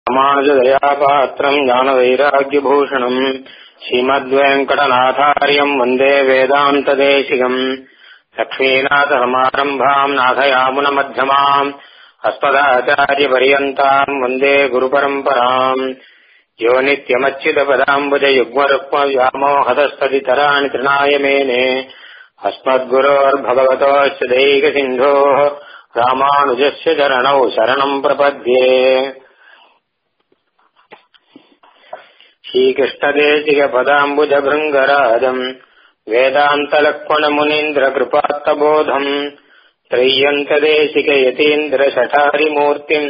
समाजदयापात्रम् ज्ञानवैराग्यभूषणम् श्रीमद्वेङ्कटनाथार्यम् वन्दे वेदान्तदेशिकम् लक्ष्मीनाथसमारम्भाम् नाथयामुनमध्यमाम् अस्मदाचार्यपर्यन्ताम् वन्दे गुरुपरम्पराम् यो नित्यमच्युतपदाम्बुजयुग्मरुक्मव्यामोहतस्तदितराणि तृणाय मेने अस्मद्गुरोर्भगवतोऽस्य दैकसिन्धोः रामानुजस्य चरणौ शरणम् प्रपद्ये श्रीकृष्णदेशिकपदाम्बुजभृङ्गराजम् वेदान्तलक्ष्मणमुनीन्द्रकृपात्तबोधम् त्रय्यन्तदेशिकयतीन्द्रशठारिमूर्तिम्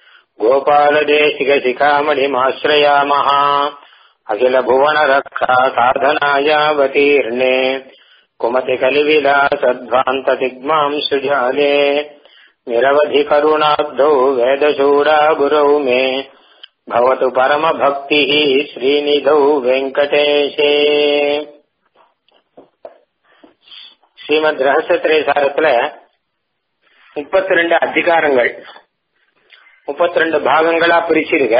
गोपालदेशिकशिखामणिमाश्रयामः अखिलभुवनरक्षा साधनायावतीर्णे कुमतिकलिविलासध्वान्तदिग्माम् सुजाले निरवधिकरुणाब्धौ वेदशूरा गुरौ मे भवतु परमभक्तिः श्रीनिधौ வெங்கடேஷே ஸ்ரீமத் ரகசியத்திரை சாரத்துல முப்பத்தி ரெண்டு அதிகாரங்கள் முப்பத்தி ரெண்டு பாகங்களா பிரிச்சிருக்க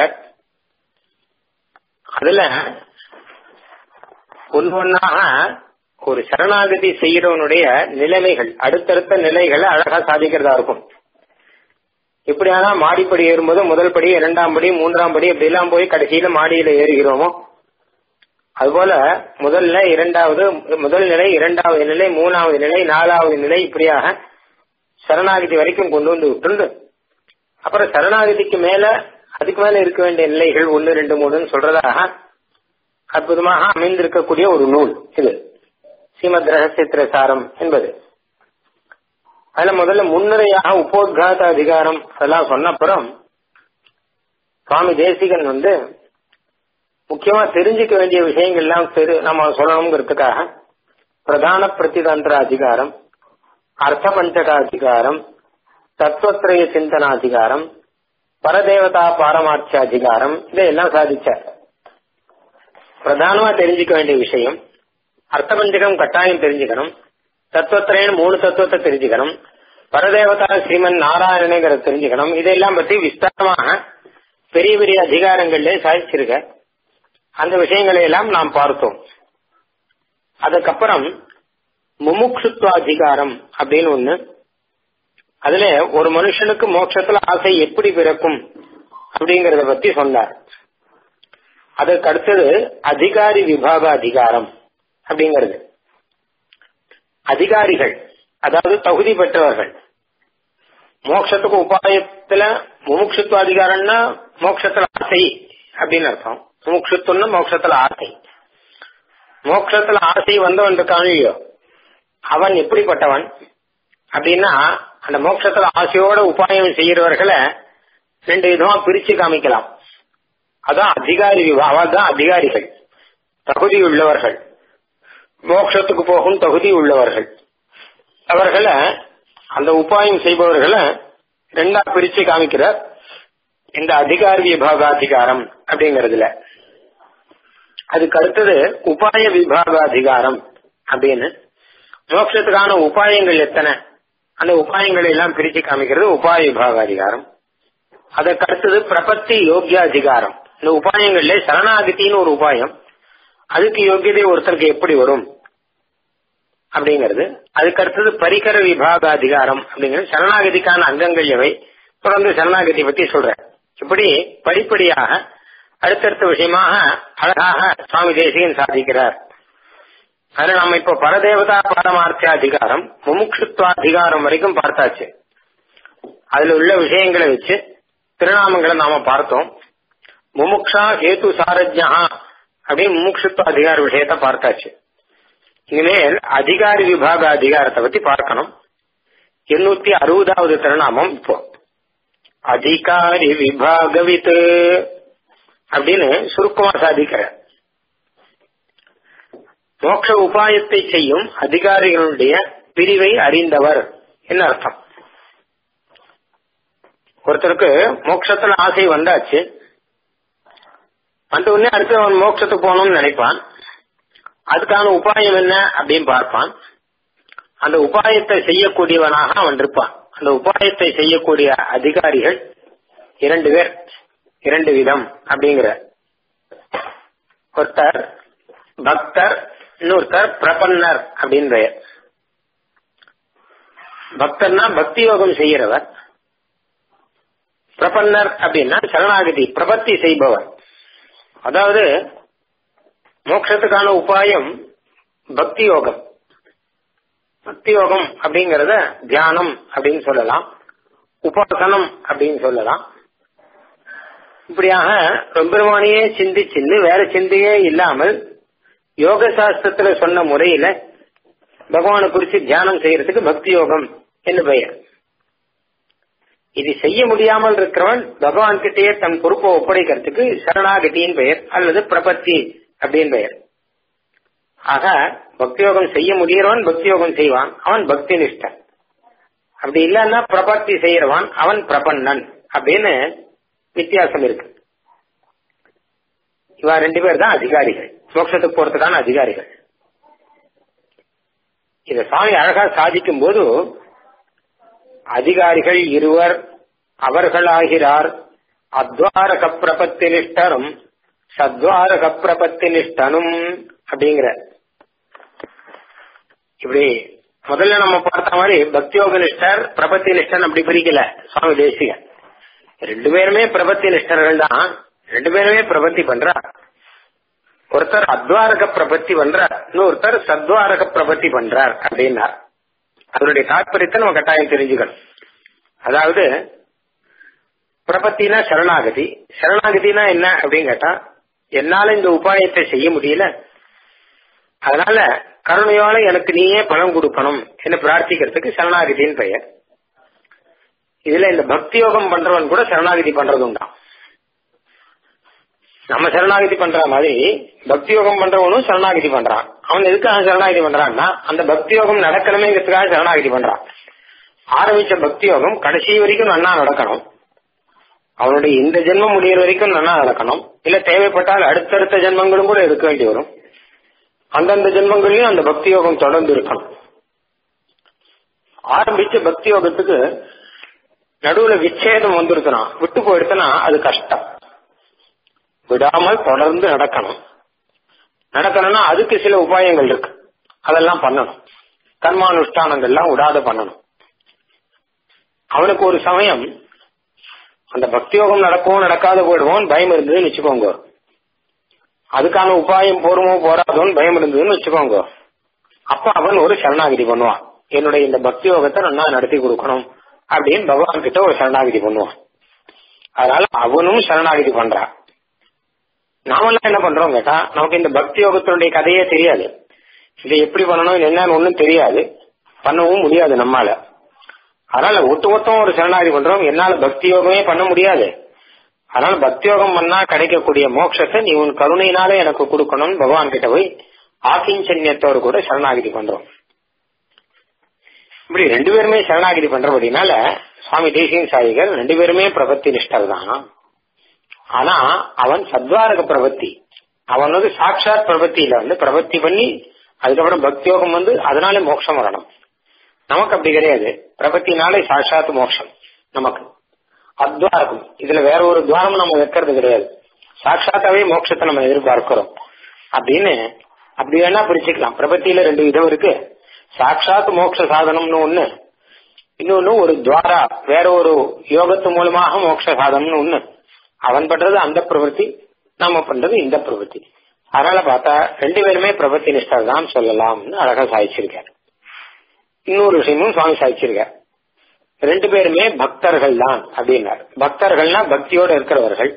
அதுல ஒன்னொன்னாக ஒரு சரணாகதி செய்யறவனுடைய நிலைமைகள் அடுத்தடுத்த நிலைகளை அழகா சாதிக்கிறதா இருக்கும் எப்படியானா மாடிப்படி ஏறும்போது முதல் படி இரண்டாம் படி மூன்றாம் படி இப்படி எல்லாம் போய் கடைசியில மாடியில ஏறுகிறோமோ அதுபோல முதல்ல இரண்டாவது முதல் நிலை இரண்டாவது நிலை மூணாவது நிலை நாலாவது நிலை இப்படியாக சரணாகதி வரைக்கும் கொண்டு வந்து விட்டுண்டு அப்புறம் சரணாகதிக்கு மேல அதுக்கு மேல இருக்க வேண்டிய நிலைகள் ஒன்னு ரெண்டு மூணுன்னு சொல்றதாக அற்புதமாக அமைந்திருக்கக்கூடிய ஒரு நூல் இது ஸ்ரீமத் ரகசியத்திர சாரம் என்பது அதுல முதல்ல முன்னுரையாக உப்போத்காத அதிகாரம் அதெல்லாம் சொன்ன அப்புறம் சுவாமி தேசிகன் வந்து முக்கியமா தெரிஞ்சுக்க வேண்டிய விஷயங்கள்லாம் நம்ம சொல்லணுங்கிறதுக்காக பிரதான பிரதிதந்திர அதிகாரம் அர்த்த பஞ்சக அதிகாரம் தத்துவத்திரய சிந்தனாதிகாரம் பரதேவதா பாரமார்த்திய அதிகாரம் இதையெல்லாம் சாதிச்சார் பிரதானமா தெரிஞ்சுக்க வேண்டிய விஷயம் அர்த்த பஞ்சகம் கட்டாயம் தெரிஞ்சுக்கணும் தத்துவத்திரேன்னு மூணு தத்துவத்தை தெரிஞ்சுக்கணும் பரதேவதா ஸ்ரீமன் நாராயணங்கிறத தெரிஞ்சுக்கணும் இதெல்லாம் பத்தி விஸ்தாரமாக பெரிய பெரிய அதிகாரங்கள்ல சாதிச்சிருக்க அந்த விஷயங்களை எல்லாம் நாம் பார்த்தோம் அதுக்கப்புறம் முமுட்சுத்துவ அதிகாரம் அப்படின்னு ஒண்ணு அதுல ஒரு மனுஷனுக்கு மோட்சத்துல ஆசை எப்படி பிறக்கும் அப்படிங்கறத பத்தி சொன்னார் அதுக்கு அடுத்தது அதிகாரி விபாக அதிகாரம் அப்படிங்கிறது அதிகாரிகள் அதாவது தகுதி பெற்றவர்கள் மோட்சத்துக்கு உபாயத்துல முமுட்சுத்துவ அதிகாரம்னா மோட்சத்துல ஆசை அப்படின்னு அர்த்தம் முமுட்சுத்துவம்னா மோட்சத்துல ஆசை மோட்சத்துல ஆசை வந்தவன் இருக்கானியோ அவன் எப்படிப்பட்டவன் அப்படின்னா அந்த மோட்சத்துல ஆசையோட உபாயம் செய்யறவர்களை ரெண்டு விதமா பிரிச்சு காமிக்கலாம் அதான் அதிகாரி அவள் தான் அதிகாரிகள் தகுதி உள்ளவர்கள் மோட்சத்துக்கு போகும் தகுதி உள்ளவர்கள் அவர்களை அந்த உபாயம் செய்பவர்களை ரெண்டா பிரிச்சு காமிக்கிறார் இந்த அதிகாரி விபாகாதிகாரம் அப்படிங்கறதுல அதுக்கு அடுத்தது உபாய விபாகாதிகாரம் அப்படின்னு மோட்சத்துக்கான உபாயங்கள் எத்தனை அந்த உபாயங்களை எல்லாம் பிரிச்சு காமிக்கிறது உபாய விபாகாதிகாரம் அதற்கு அடுத்தது பிரபத்தி யோகிய அதிகாரம் இந்த உபாயங்கள்ல சரணாகத்தின்னு ஒரு உபாயம் அதுக்கு யோகியதை ஒருத்தருக்கு எப்படி வரும் அப்படிங்கிறது அதுக்கு அடுத்தது பரிகர விபாக அதிகாரம் அப்படிங்கிறது சரணாகதிக்கான அங்கங்கள் எவை தொடர்ந்து சரணாகதி பத்தி சொல்றேன் இப்படி படிப்படியாக அடுத்தடுத்த விஷயமாக அழகாக சுவாமி தேசிகன் சாதிக்கிறார் அதுல நம்ம இப்ப பரதேவதா பாரமார்த்திய அதிகாரம் முமுட்சுத்வ அதிகாரம் வரைக்கும் பார்த்தாச்சு அதுல உள்ள விஷயங்களை வச்சு திருநாமங்களை நாம பார்த்தோம் முமுக்ஷா ஹேத்து சாரஜ்யா அப்படின்னு முமுட்சுத்வ அதிகார விஷயத்த பார்த்தாச்சு இனிமேல் அதிகாரி விபாக அதிகாரத்தை பத்தி பார்க்கணும் எண்ணூத்தி அறுபதாவது திருநாமம் இப்போ அதிகாரி விபாகவித் அப்படின்னு சுருக்கமா சாதிக்கிற மோட்ச உபாயத்தை செய்யும் அதிகாரிகளுடைய பிரிவை அறிந்தவர் என்ன அர்த்தம் ஒருத்தருக்கு மோட்சத்துல ஆசை வந்தாச்சு வந்த உடனே அடுத்து அவன் மோட்சத்துக்கு போகணும்னு நினைப்பான் அதுக்கான உபாயம் என்ன அப்படின்னு பார்ப்பான் அந்த உபாயத்தை செய்யக்கூடியவனாக அவன் இருப்பான் அந்த உபாயத்தை செய்யக்கூடிய அதிகாரிகள் இரண்டு பேர் இரண்டு விதம் அப்படிங்கிற ஒருத்தர் பக்தர் இன்னொருத்தர் பிரபன்னர் அப்படின்னு பெயர் பக்தர்னா பக்தி யோகம் செய்கிறவர் பிரபன்னர் அப்படின்னா சரணாகதி பிரபத்தி செய்பவர் அதாவது மோட்சத்துக்கான உபாயம் பக்தி யோகம் பக்தி யோகம் அப்படிங்கறத தியானம் அப்படின்னு சொல்லலாம் உபாசனம் அப்படின்னு சொல்லலாம் இப்படியாக பெருமானையே சிந்திச்சிந்து வேற சிந்தையே இல்லாமல் யோக சாஸ்திரத்துல சொன்ன முறையில பகவானை குறிச்சு தியானம் செய்யறதுக்கு பக்தி யோகம் என்று பெயர் இது செய்ய முடியாமல் இருக்கிறவன் பகவான் கிட்டேயே தன் பொறுப்பை ஒப்படைக்கிறதுக்கு சரணாகதியின் பெயர் அல்லது பிரபத்தி அப்படின்னு பெயர் ஆக பக்தி யோகம் செய்ய முடியறவன் பக்தி யோகம் செய்வான் அவன் பக்தி நிஷ்டன் அப்படி இல்லைன்னா பிரபத்தி செய்யறவன் அவன் பிரபன்னன் அப்படின்னு வித்தியாசம் இருக்கு இவா ரெண்டு பேர் தான் அதிகாரிகள் மோட்சத்துக்கு போறதுக்கான அதிகாரிகள் இத சுவாமி அழகா சாதிக்கும் போது அதிகாரிகள் இருவர் அவர்களாகிறார் அத்வாரக பிரபத்தி நிஷ்டரும் சத்வாரக பிரபத்தி நிஷ்டனும் அப்படிங்கிற இப்படி முதல்ல நம்ம பார்த்த மாதிரி பக்தியோக நிஷ்டர் பிரபத்தி நிஷ்டன் அப்படி பிரிக்கல சுவாமி தேசிக ரெண்டு பேருமே பிரபத்தி நிஷ்டர்கள் தான் ரெண்டு பேருமே பிரபத்தி பண்றார் ஒருத்தர் அத்வாரக பிரபத்தி பண்றார் இன்னொருத்தர் சத்வாரக பிரபத்தி பண்றார் அப்படின்னார் அதனுடைய தாற்பயத்தை நம்ம கட்டாயம் தெரிஞ்சுக்கணும் அதாவது பிரபத்தினா சரணாகதி சரணாகதினா என்ன அப்படின்னு கேட்டா என்னால இந்த உபாயத்தை செய்ய முடியல அதனால கருணையால எனக்கு நீயே பணம் கொடுக்கணும் என்று பிரார்த்திக்கிறதுக்கு சரணாகதியின் பெயர் இதுல இந்த பக்தி யோகம் பண்றவன் கூட சரணாகதி பண்றது உண்டாம் நம்ம சரணாகதி பண்ற மாதிரி பக்தி யோகம் பண்றவனும் சரணாகதி பண்றான் அவன் எதுக்காக சரணாகதி பண்றான்னா அந்த பக்தி யோகம் நடக்கணுமேங்கிறதுக்காக சரணாகதி பண்றான் ஆரம்பிச்ச பக்தி யோகம் கடைசி வரைக்கும் நன்னா நடக்கணும் அவனுடைய இந்த ஜென்மம் முடிகிற வரைக்கும் நன்னா நடக்கணும் இல்ல தேவைப்பட்டால் அடுத்தடுத்த ஜென்மங்களும் கூட இருக்க வேண்டி வரும் அந்தந்த ஜென்மங்களையும் அந்த பக்தி யோகம் தொடர்ந்து இருக்கணும் ஆரம்பிச்ச பக்தி யோகத்துக்கு நடுவுல விச்சேதம் வந்திருக்கனா விட்டு போயிடுச்சுன்னா அது கஷ்டம் விடாமல் தொடர்ந்து நடக்கணும் நடக்கணும்னா அதுக்கு சில உபாயங்கள் இருக்கு அதெல்லாம் பண்ணணும் கர்மானுஷ்டானங்கள்லாம் விடாத பண்ணணும் அவனுக்கு ஒரு சமயம் அந்த பக்தியோகம் நடக்கவும் நடக்காத போயிடுவோம் பயம் இருந்ததுன்னு வச்சுக்கோங்க அதுக்கான உபாயம் போருமோ போராதோன்னு பயம் இருந்ததுன்னு வச்சுக்கோங்க அப்ப அவன் ஒரு சரணாகிதி பண்ணுவான் என்னுடைய இந்த பக்தி யோகத்தை நான் நடத்தி கொடுக்கணும் அப்படின்னு பகவான் கிட்ட ஒரு சரணாகிதி பண்ணுவான் அதனால அவனும் சரணாகிதி பண்றான் நாமெல்லாம் என்ன பண்றோம் கேட்டா நமக்கு இந்த பக்தி யோகத்தினுடைய கதையே தெரியாது இதை எப்படி பண்ணணும் என்னன்னு ஒண்ணும் தெரியாது பண்ணவும் முடியாது நம்மால அதனால ஒட்டு மொத்தம் ஒரு சரணாகதி பண்றோம் என்னால பக்தி யோகமே பண்ண முடியாது அதனால பக்தி யோகம் பண்ணா கிடைக்கக்கூடிய மோட்சத்தை நீ உன் கருணையினாலே எனக்கு கொடுக்கணும்னு பகவான் கிட்ட போய் ஆக்கிஞ்சன்யத்தோடு கூட சரணாகிதி பண்றோம் இப்படி ரெண்டு பேருமே சரணாகிதி பண்றபடினால சுவாமி தேசிய சாயிகர் ரெண்டு பேருமே பிரபத்தி நிஷ்டர் தான் ஆனா அவன் சத்வாரக பிரபத்தி அவன் வந்து சாட்சாத் பிரபத்தியில வந்து பிரபத்தி பண்ணி அதுக்கப்புறம் பக்தியோகம் வந்து அதனால மோட்சம் வரணும் நமக்கு அப்படி கிடையாது பிரபத்தினாலே சாட்சாத் மோட்சம் நமக்கு அத்வாரகம் இதுல வேற ஒரு துவாரம் நம்ம வைக்கிறது கிடையாது சாட்சாத்தாவே மோட்சத்தை நம்ம எதிர்பார்க்கிறோம் அப்படின்னு அப்படி வேணா பிரிச்சுக்கலாம் பிரபத்தியில ரெண்டு விதம் இருக்கு சாட்சாத் மோட்ச சாதனம்னு ஒண்ணு இன்னொன்னு ஒரு துவாரா வேற ஒரு யோகத்து மூலமாக மோட்ச சாதனம்னு ஒண்ணு அவன் பண்றது அந்த பிரவൃத்தி நம்ம பண்றது இந்த பிரவൃத்தி அதனால பார்த்தா ரெண்டு பேருமே பிரபத்தி நிஷ்டர் தான் சொல்லலாம்னு அழகா சாதிச்சிருக்காரு இன்னொரு விஷயமும் சுவாமி சாதிச்சிருக்கார் ரெண்டு பேருமே பக்தர்கள் தான் அப்படின்னார் பக்தர்கள்னா பக்தியோட இருக்கிறவர்கள்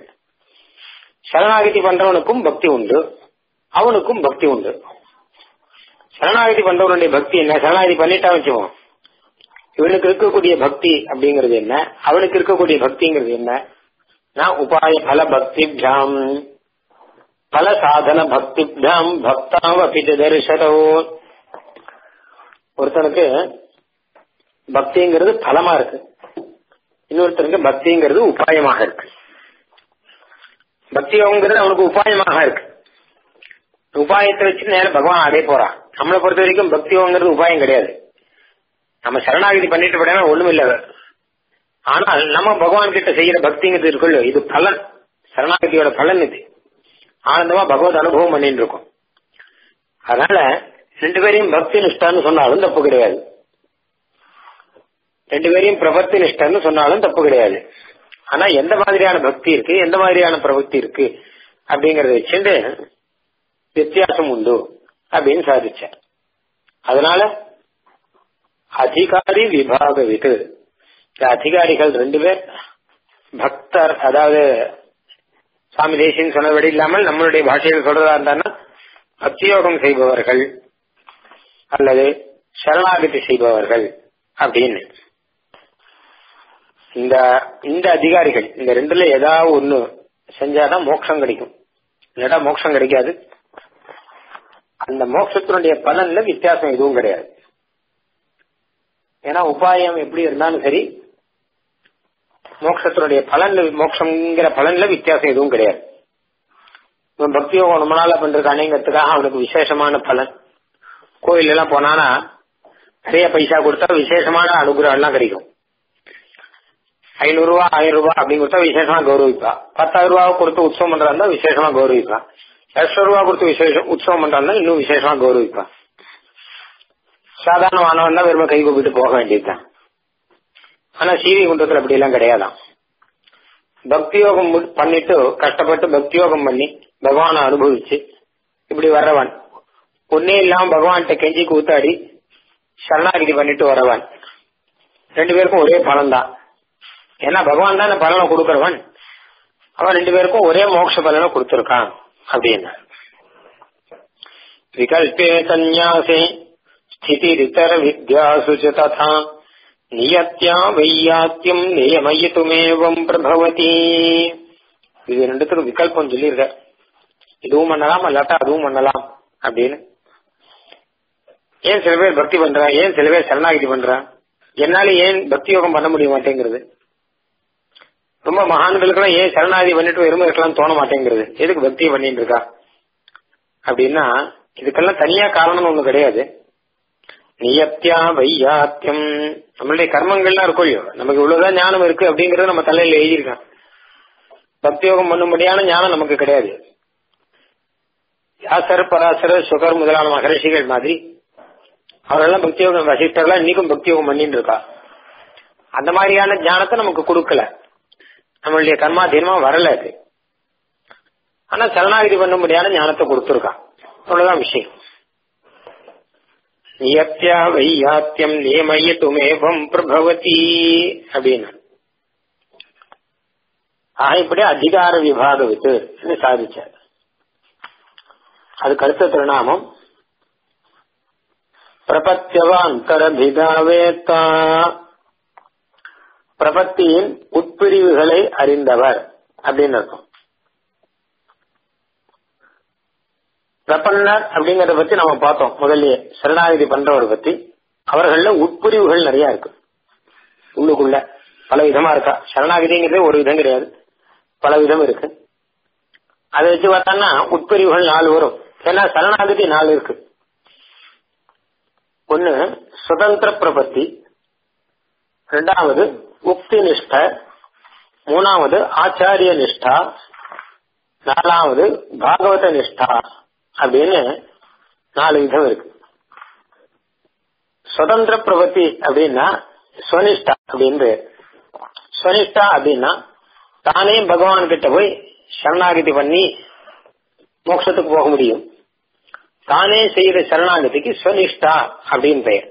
சரணாகதி பண்றவனுக்கும் பக்தி உண்டு அவனுக்கும் பக்தி உண்டு சரணாகதி பண்றவனுடைய பக்தி என்ன சரணாகதி பண்ணிட்டா வச்சுவோம் இவனுக்கு இருக்கக்கூடிய பக்தி அப்படிங்கிறது என்ன அவனுக்கு இருக்கக்கூடிய பக்திங்கிறது என்ன நான் உபாய பல பக்திபியாம் பல சாதன பக்திபியாம் பக்தாம் அபிச்ச தரிசனோ ஒருத்தனுக்கு பக்திங்கிறது பலமா இருக்கு இன்னொருத்தனுக்கு பக்திங்கிறது உபாயமாக இருக்கு பக்தி யோகங்கிறது அவனுக்கு உபாயமாக இருக்கு உபாயத்தை வச்சு நேரம் பகவான் அடைய போறான் நம்மளை பொறுத்த வரைக்கும் பக்தி யோகங்கிறது உபாயம் கிடையாது நம்ம சரணாகதி பண்ணிட்டு போனா ஒண்ணும் இல்ல ஆனால் நம்ம பகவான் கிட்ட செய்யற பக்திங்கிறது இருக்குல்ல இது பலன் சரணாகதியோட பலன் இது ஆனந்தமா பகவத் அனுபவம் பண்ணிட்டு இருக்கோம் அதனால ரெண்டு பேரையும் பக்தி நிஷ்டான்னு சொன்னாலும் தப்பு கிடையாது ரெண்டு பேரையும் பிரபத்தி நிஷ்டன்னு சொன்னாலும் தப்பு கிடையாது ஆனா எந்த மாதிரியான பக்தி இருக்கு எந்த மாதிரியான பிரபத்தி இருக்கு அப்படிங்கறத வச்சுட்டு வித்தியாசம் உண்டு அப்படின்னு சாதிச்ச அதனால அதிகாரி விபாக விது இந்த அதிகாரிகள் ரெண்டு பேர் பக்தர் அதாவது சுவாமி தேசியன் சொன்னபடி இல்லாமல் நம்மளுடைய பாஷையில் சொல்றதா இருந்தான்னா பக்தியோகம் செய்பவர்கள் அல்லது சரணாகதி செய்பவர்கள் அப்படின்னு இந்த இந்த அதிகாரிகள் இந்த ரெண்டுல ஏதாவது ஒண்ணு செஞ்சாதான் மோட்சம் கிடைக்கும் இல்லடா மோட்சம் கிடைக்காது அந்த மோட்சத்தினுடைய பலன்ல வித்தியாசம் எதுவும் கிடையாது ஏன்னா உபாயம் எப்படி இருந்தாலும் சரி மோட்சத்தினுடைய பலன்ல மோட்சங்கிற பலன்ல வித்தியாசம் எதுவும் கிடையாது இவன் பக்தி யோகம் ரொம்ப நாளா பண்றதுக்கானேங்கிறதுக்காக அவனுக்கு விசேஷமான பலன் கோயில் எல்லாம் போனானா நிறைய பைசா கொடுத்தா விசேஷமான அனுகிரகம் எல்லாம் கிடைக்கும் ஐநூறு ரூபா ஆயிரம் ரூபாய் அப்படின்னு கொடுத்தா விசேஷமா கௌரவிப்பா பத்தாயிரம் ரூபா கொடுத்து உற்சவம் பண்றா இருந்தா விசேஷமா கௌரவிப்பா லட்சம் ரூபா கொடுத்து விசேஷம் உற்சவம் பண்றா இருந்தா இன்னும் விசேஷமா கௌரவிப்பா சாதாரண மாணவன் தான் வெறுமை கை கூப்பிட்டு போக வேண்டியதுதான் ஆனா சீவி குண்டத்துல அப்படி எல்லாம் கிடையாதான் பக்தி யோகம் பண்ணிட்டு கஷ்டப்பட்டு பக்தி யோகம் பண்ணி பகவானை அனுபவிச்சு இப்படி வர்றவன் ஒன்னே இல்லாம பகவான்கிட்ட கெஞ்சி கூத்தாடி சரணாகிதி பண்ணிட்டு வரவன் ரெண்டு பேருக்கும் ஒரே பலன் தான் ஏன்னா பகவான் தான் பலனை கொடுக்கறவன் அவன் ரெண்டு பேருக்கும் ஒரே மோட்ச பலனை கொடுத்திருக்கான் அப்படின்னு விகல்பே சந்நியாசே ஸ்திதிரிதர வித்யாசு ச ததா நியத்யா வையாத்தியம் நியமயித்துமேவம் பிரபவதி இது ரெண்டுத்துக்கும் விகல்பம் சொல்லியிருக்க இதுவும் பண்ணலாம் அல்லாட்டா அதுவும் பண்ணலாம் அப்படின்னு ஏன் சில பேர் பக்தி பண்றா ஏன் சில பேர் சரணாகிதி பண்றா என்னால ஏன் பக்தி யோகம் பண்ண முடிய மாட்டேங்கிறது ரொம்ப மகான்களுக்கெல்லாம் ஏன் சரணாதி பண்ணிட்டு வெறுமை இருக்கலாம் தோண மாட்டேங்கிறது எதுக்கு பக்தியை பண்ணிட்டு இருக்கா அப்படின்னா இதுக்கெல்லாம் தனியா காரணம் ஒண்ணு கிடையாது நியத்தியா வையாத்தியம் நம்மளுடைய கர்மங்கள்லாம் இருக்கும் இல்லையோ நமக்கு இவ்வளவுதான் ஞானம் இருக்கு அப்படிங்கறது நம்ம தலையில எழுதியிருக்கான் பக்தி யோகம் பண்ணும்படியான ஞானம் நமக்கு கிடையாது வியாசர் பராசரர் சுகர் முதலான மகரிஷிகள் மாதிரி அவரெல்லாம் பக்தி யோகம் வசிஷ்டர்லாம் இன்னைக்கும் பக்தி யோகம் பண்ணிட்டு இருக்கா அந்த மாதிரியான ஞானத்தை நமக்கு கொடுக்கல நம்மளுடைய கர்மாதீனமா வரல அது ஆனா சரணாகிதி பண்ணும்படியான ஞானத்தை கொடுத்துருக்கான் அவ்வளவுதான் விஷயம் நியத்தியா வையாத்தியம் நியமயத்துமேவம் பிரபவதி அப்படின்னு ஆக இப்படி அதிகார விபாக வித்து சாதிச்சார் அதுக்கு அடுத்த திருநாமம் பிரபத்தியவாந்தரபிதாவேத்தா பிரபத்தியின் உட்பிரிவுகளை அறிந்தவர் அப்படின்னு அர்த்தம் பிரபன்னர் அப்படிங்கறத பத்தி நம்ம பார்த்தோம் முதல்லயே சரணாகதி பண்றவரை பத்தி அவர்கள உட்பிரிவுகள் நிறைய இருக்கு உள்ளுக்குள்ள பல விதமா இருக்கா சரணாகதிங்கிறதே ஒரு விதம் கிடையாது பல விதம் இருக்கு அதை வச்சு பார்த்தோம்னா உட்பிரிவுகள் நாலு வரும் ஏன்னா சரணாகதி நாலு இருக்கு ஒன்னு சுதந்திர பிரபத்தி ரெண்டாவது உக்தி நிஷ்ட மூணாவது ஆச்சாரிய நிஷ்டா நாலாவது பாகவத நிஷ்டா அப்படின்னு நாலு விதம் இருக்கு சுதந்திர பிரபத்தி அப்படின்னா ஸ்வனிஷ்டா அப்படின்னு ஸ்வனிஷ்டா அப்படின்னா தானே பகவான் கிட்ட போய் சரணாகதி பண்ணி மோட்சத்துக்கு போக முடியும் தானே செய்யற சரணாகதிக்கு ஸ்வனிஷ்டா அப்படின்னு பெயர்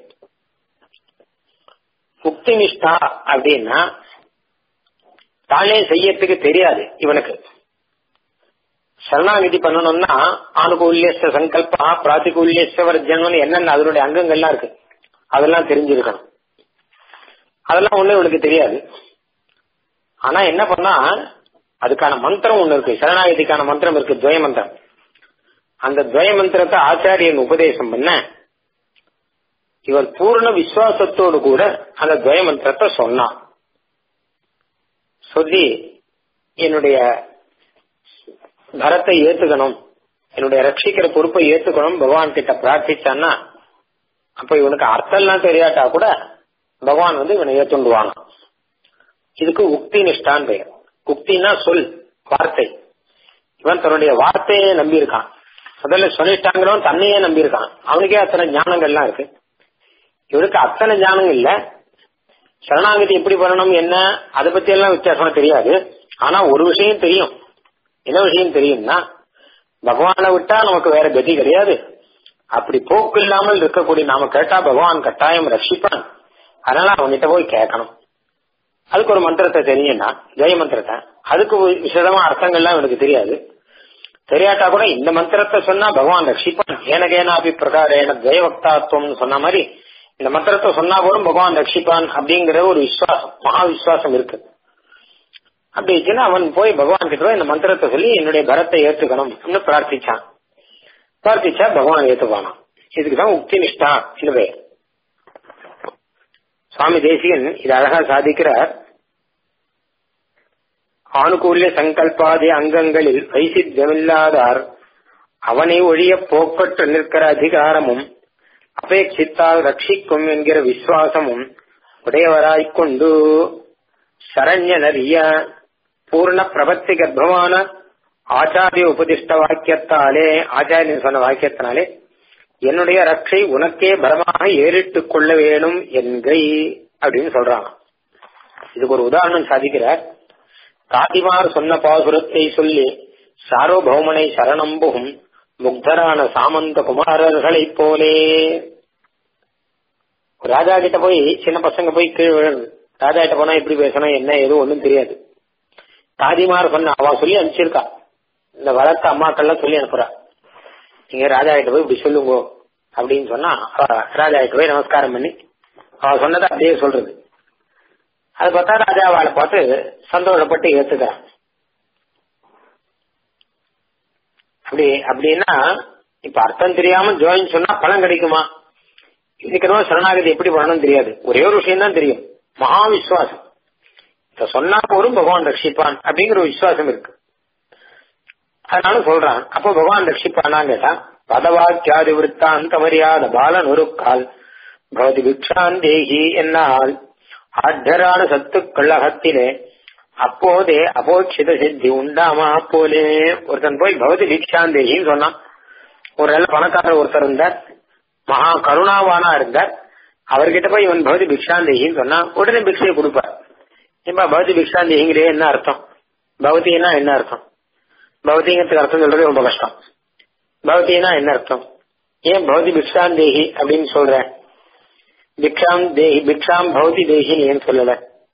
முக்தி நிஷ்டா அப்படின்னா தானே செய்யறதுக்கு தெரியாது இவனுக்கு சரணாகதி பண்ணணும்னா ஆனுகூல்ய சங்கல்பா பிராத்திகூல்ய வர்ஜனம் என்னென்ன அதனுடைய அங்கங்கள்லாம் இருக்கு அதெல்லாம் தெரிஞ்சிருக்கணும் அதெல்லாம் ஒண்ணு இவனுக்கு தெரியாது ஆனா என்ன பண்ணா அதுக்கான மந்திரம் ஒண்ணு இருக்கு சரணாகதிக்கான மந்திரம் இருக்கு துவய மந்திரம் அந்த துவய மந்திரத்தை ஆச்சாரியன் உபதேசம் பண்ண இவர் பூர்ண விசுவாசத்தோடு கூட அந்த துவய மந்திரத்தை சொன்னான் சொல்லி என்னுடைய பரத்தை ஏத்துக்கணும் என்னுடைய ரட்சிக்கிற பொறுப்பை ஏத்துக்கணும் பகவான் கிட்ட பிரார்த்திச்சான்னா அப்ப இவனுக்கு அர்த்தம் எல்லாம் தெரியாட்டா கூட பகவான் வந்து இவனை ஏத்துண்டுவாங்க இதுக்கு உக்தி நிஷ்டான் பெயர் உக்தினா சொல் வார்த்தை இவன் தன்னுடைய வார்த்தையே நம்பி இருக்கான் முதல்ல சொல்லிட்டாங்கிறவன் தன்னையே நம்பி இருக்கான் அவனுக்கே அத்தனை ஞானங்கள்லாம் இருக்கு இவனுக்கு அத்தனை ஞானம் இல்ல சரணாகதி எப்படி பண்ணணும் என்ன அதை பத்தி எல்லாம் வித்தியாசமா தெரியாது ஆனா ஒரு விஷயம் தெரியும் என்ன விஷயம் தெரியும்னா பகவானை விட்டா நமக்கு வேற கதி கிடையாது அப்படி போக்கு இல்லாமல் இருக்கக்கூடிய நாம கேட்டா பகவான் கட்டாயம் ரட்சிப்பான் அதனால அவன்கிட்ட போய் கேட்கணும் அதுக்கு ஒரு மந்திரத்தை தெரியும்னா ஜெய மந்திரத்தை அதுக்கு விசதமா அர்த்தங்கள்லாம் எனக்கு தெரியாது தெரியாட்டா கூட இந்த மந்திரத்தை சொன்னா பகவான் ரட்சிப்பான் ஏனகேனாபி பிரகாரேன ஜெயவக்தாத்வம்னு சொன்ன மாதிரி இந்த மந்திரத்தை சொன்னா கூட பகவான் ரட்சிப்பான் அப்படிங்கிற ஒரு விசுவாசம் மகா விசுவாசம் இருக்கு அப்படி வச்சுன்னா அவன் போய் பகவான் கிட்ட இந்த மந்திரத்தை சொல்லி என்னுடைய பரத்தை ஏற்றுக்கணும் அப்படின்னு பிரார்த்திச்சான் பிரார்த்திச்சா பகவான் ஏத்துவானா இதுக்குதான் உக்தி நிஷ்டா இதுவே சுவாமி தேசிகன் இது அழகா சாதிக்கிறார் ஆணுகூல்ய சங்கல்பாதி அங்கங்களில் வைசித்தியமில்லாதார் அவனை ஒழிய போக்கற்று நிற்கிற அதிகாரமும் அபேட்சித்தால் ரட்சிக்கும் என்கிற விசுவாசமும் உடையவராய்க்கொண்டு சரண்யனறிய பூர்ண பிரபத்தி கர்ப்பமான ஆச்சாரிய உபதிஷ்ட வாக்கியத்தாலே ஆச்சாரியன் சொன்ன வாக்கியத்தினாலே என்னுடைய ரட்சை உனக்கே பரமாக ஏறிட்டுக் கொள்ள வேணும் என்கை அப்படின்னு சொல்றாங்க இதுக்கு ஒரு உதாரணம் சாதிக்கிறார் காதிமார் சொன்ன பாசுரத்தை சொல்லி சார்வபௌமனை சரணம்புகும் முக்தரான சாமந்த குமாரர்களைப் போலே ராஜா கிட்ட போய் சின்ன பசங்க போய் கீழ் விழு ராஜா கிட்ட போனா எப்படி பேசணும் என்ன எதுவும் ஒண்ணும் தெரியாது தாதிமார் சொன்ன அவ சொல்லி அனுப்பிச்சிருக்கா இந்த வளர்த்த அம்மாக்கள்லாம் சொல்லி அனுப்புறா நீங்க ராஜா கிட்ட போய் இப்படி சொல்லுங்க அப்படின்னு சொன்னா ராஜா கிட்ட போய் நமஸ்காரம் பண்ணி அவ சொன்னதை அப்படியே சொல்றது அது பார்த்தா ராஜா அவளை பார்த்து சந்தோஷப்பட்டு ஏத்துக்கிறான் அப்படி அப்படின்னா இப்ப அர்த்தம் தெரியாம ஜோயின் சொன்னா பலன் கிடைக்குமா இதுக்கிறவங்க சரணாகதி எப்படி பண்ணணும் தெரியாது ஒரே ஒரு விஷயம் தான் தெரியும் மகா விசுவாசம் இத சொன்னா போரும் பகவான் ரட்சிப்பான் அப்படிங்கிற ஒரு விசுவாசம் இருக்கு அதனால சொல்றான் அப்போ பகவான் ரட்சிப்பானான்னு கேட்டா பதவாக்கியாதி விற்த்தாந்த மரியாத பாலன் ஒரு கால் பகவதி பிக்ஷான் தேகி என்னால் ஆத்தரான சத்துக்கள் அகத்திலே அப்போதே அபோட்சித சித்தி உண்டாமா போலே ஒருத்தன் போய் பகவதி பிக்ஷாந்தேகின்னு சொன்னான் ஒரு நல்ல பணக்காரர் ஒருத்தர் இருந்தார் மகா கருணாவானா இருந்தார் அவர்கிட்ட போய் இவன் பகவதி பிக்ஷாந்தேகின்னு சொன்னா உடனே பிக்ஷையை கொடுப்பார் ஏன்பா பகவதி பிக்ஷாந்தேகிங்கிறே என்ன அர்த்தம் பகவதினா என்ன அர்த்தம் பகவதிங்கிறதுக்கு அர்த்தம் சொல்றது ரொம்ப கஷ்டம் பகவதினா என்ன அர்த்தம் ஏன் பகவதி பிக்ஷாந்தேகி அப்படின்னு சொல்ற பிக்ஷாம் தேகி பிக்ஷாம் பௌதி தேகின்னு ஏன் சொல்லல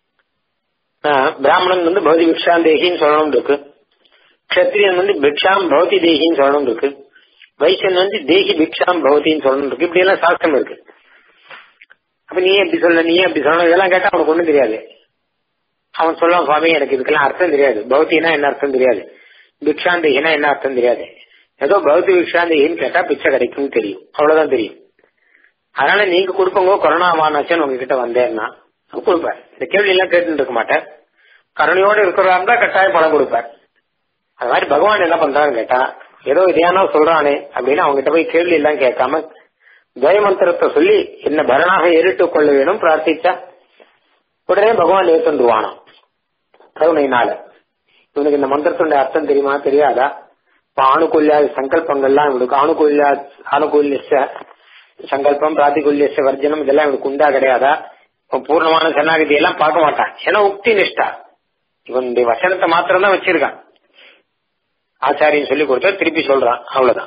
பிராமணன் வந்து பௌதி பிக்ஷாம் தேகின்னு சொல்லணும் இருக்கு கத்திரியன் வந்து பிக்ஷாம் பௌதி தேகின்னு சொல்லணும் இருக்கு வைசன் வந்து தேகி பிக்ஷாம் பௌத்தின்னு சொல்லணும் இருக்கு இப்படி எல்லாம் சாஸ்திரம் இருக்கு அப்ப நீ எப்படி சொல்ல நீ எப்படி சொல்லணும் இதெல்லாம் கேட்டா அவனுக்கு ஒண்ணும் தெரியாது அவன் சொல்லுவான் சுவாமி எனக்கு இதுக்கெல்லாம் அர்த்தம் தெரியாது பௌத்தினா என்ன அர்த்தம் தெரியாது பிக்ஷாந்தேகினா என்ன அர்த்தம் தெரியாது ஏதோ பௌத்தி பிக்ஷாந்தேகின்னு கேட்டா பிச்சை கிடைக்கும் தெரியும் அவ்வளவுதான் தெரியும் அதனால நீங்க கொடுப்பவங்க கொரோனா வானாச்சுன்னு உங்ககிட்ட வந்தேன்னா கொடுப்பார் இந்த கேள்வி எல்லாம் கேட்டு இருக்க மாட்டார் கருணையோடு இருக்கிறதா இருந்தா கட்டாயம் பணம் கொடுப்பார் அது மாதிரி பகவான் என்ன பண்றான்னு கேட்டா ஏதோ இதையானா சொல்றானே அப்படின்னு அவங்க கிட்ட போய் கேள்வி எல்லாம் கேட்காம ஜெயமந்திரத்தை சொல்லி என்ன பரணாக ஏறிட்டுக் கொள்ள வேணும் பிரார்த்திச்சா உடனே பகவான் ஏற்றுவானாம் கருணையினால இவனுக்கு இந்த மந்திரத்துடைய அர்த்தம் தெரியுமா தெரியாதா இப்ப ஆணுகூல்யா சங்கல்பங்கள்லாம் இவனுக்கு ஆணுகூல்யா ஆணுகூல்ய சங்கல்பம் பிராதிகுல்ய வர்ஜனம் இதெல்லாம் இவனுக்கு உண்டா கிடையாதா பூர்ணமான சரணாகதி எல்லாம் பார்க்க மாட்டான் ஏன்னா உக்தி நிஷ்டா இவனுடைய வசனத்தை மாத்திரம் தான் வச்சிருக்கான் ஆச்சாரியன் சொல்லி கொடுத்தா திருப்பி சொல்றான் அவ்வளவுதான்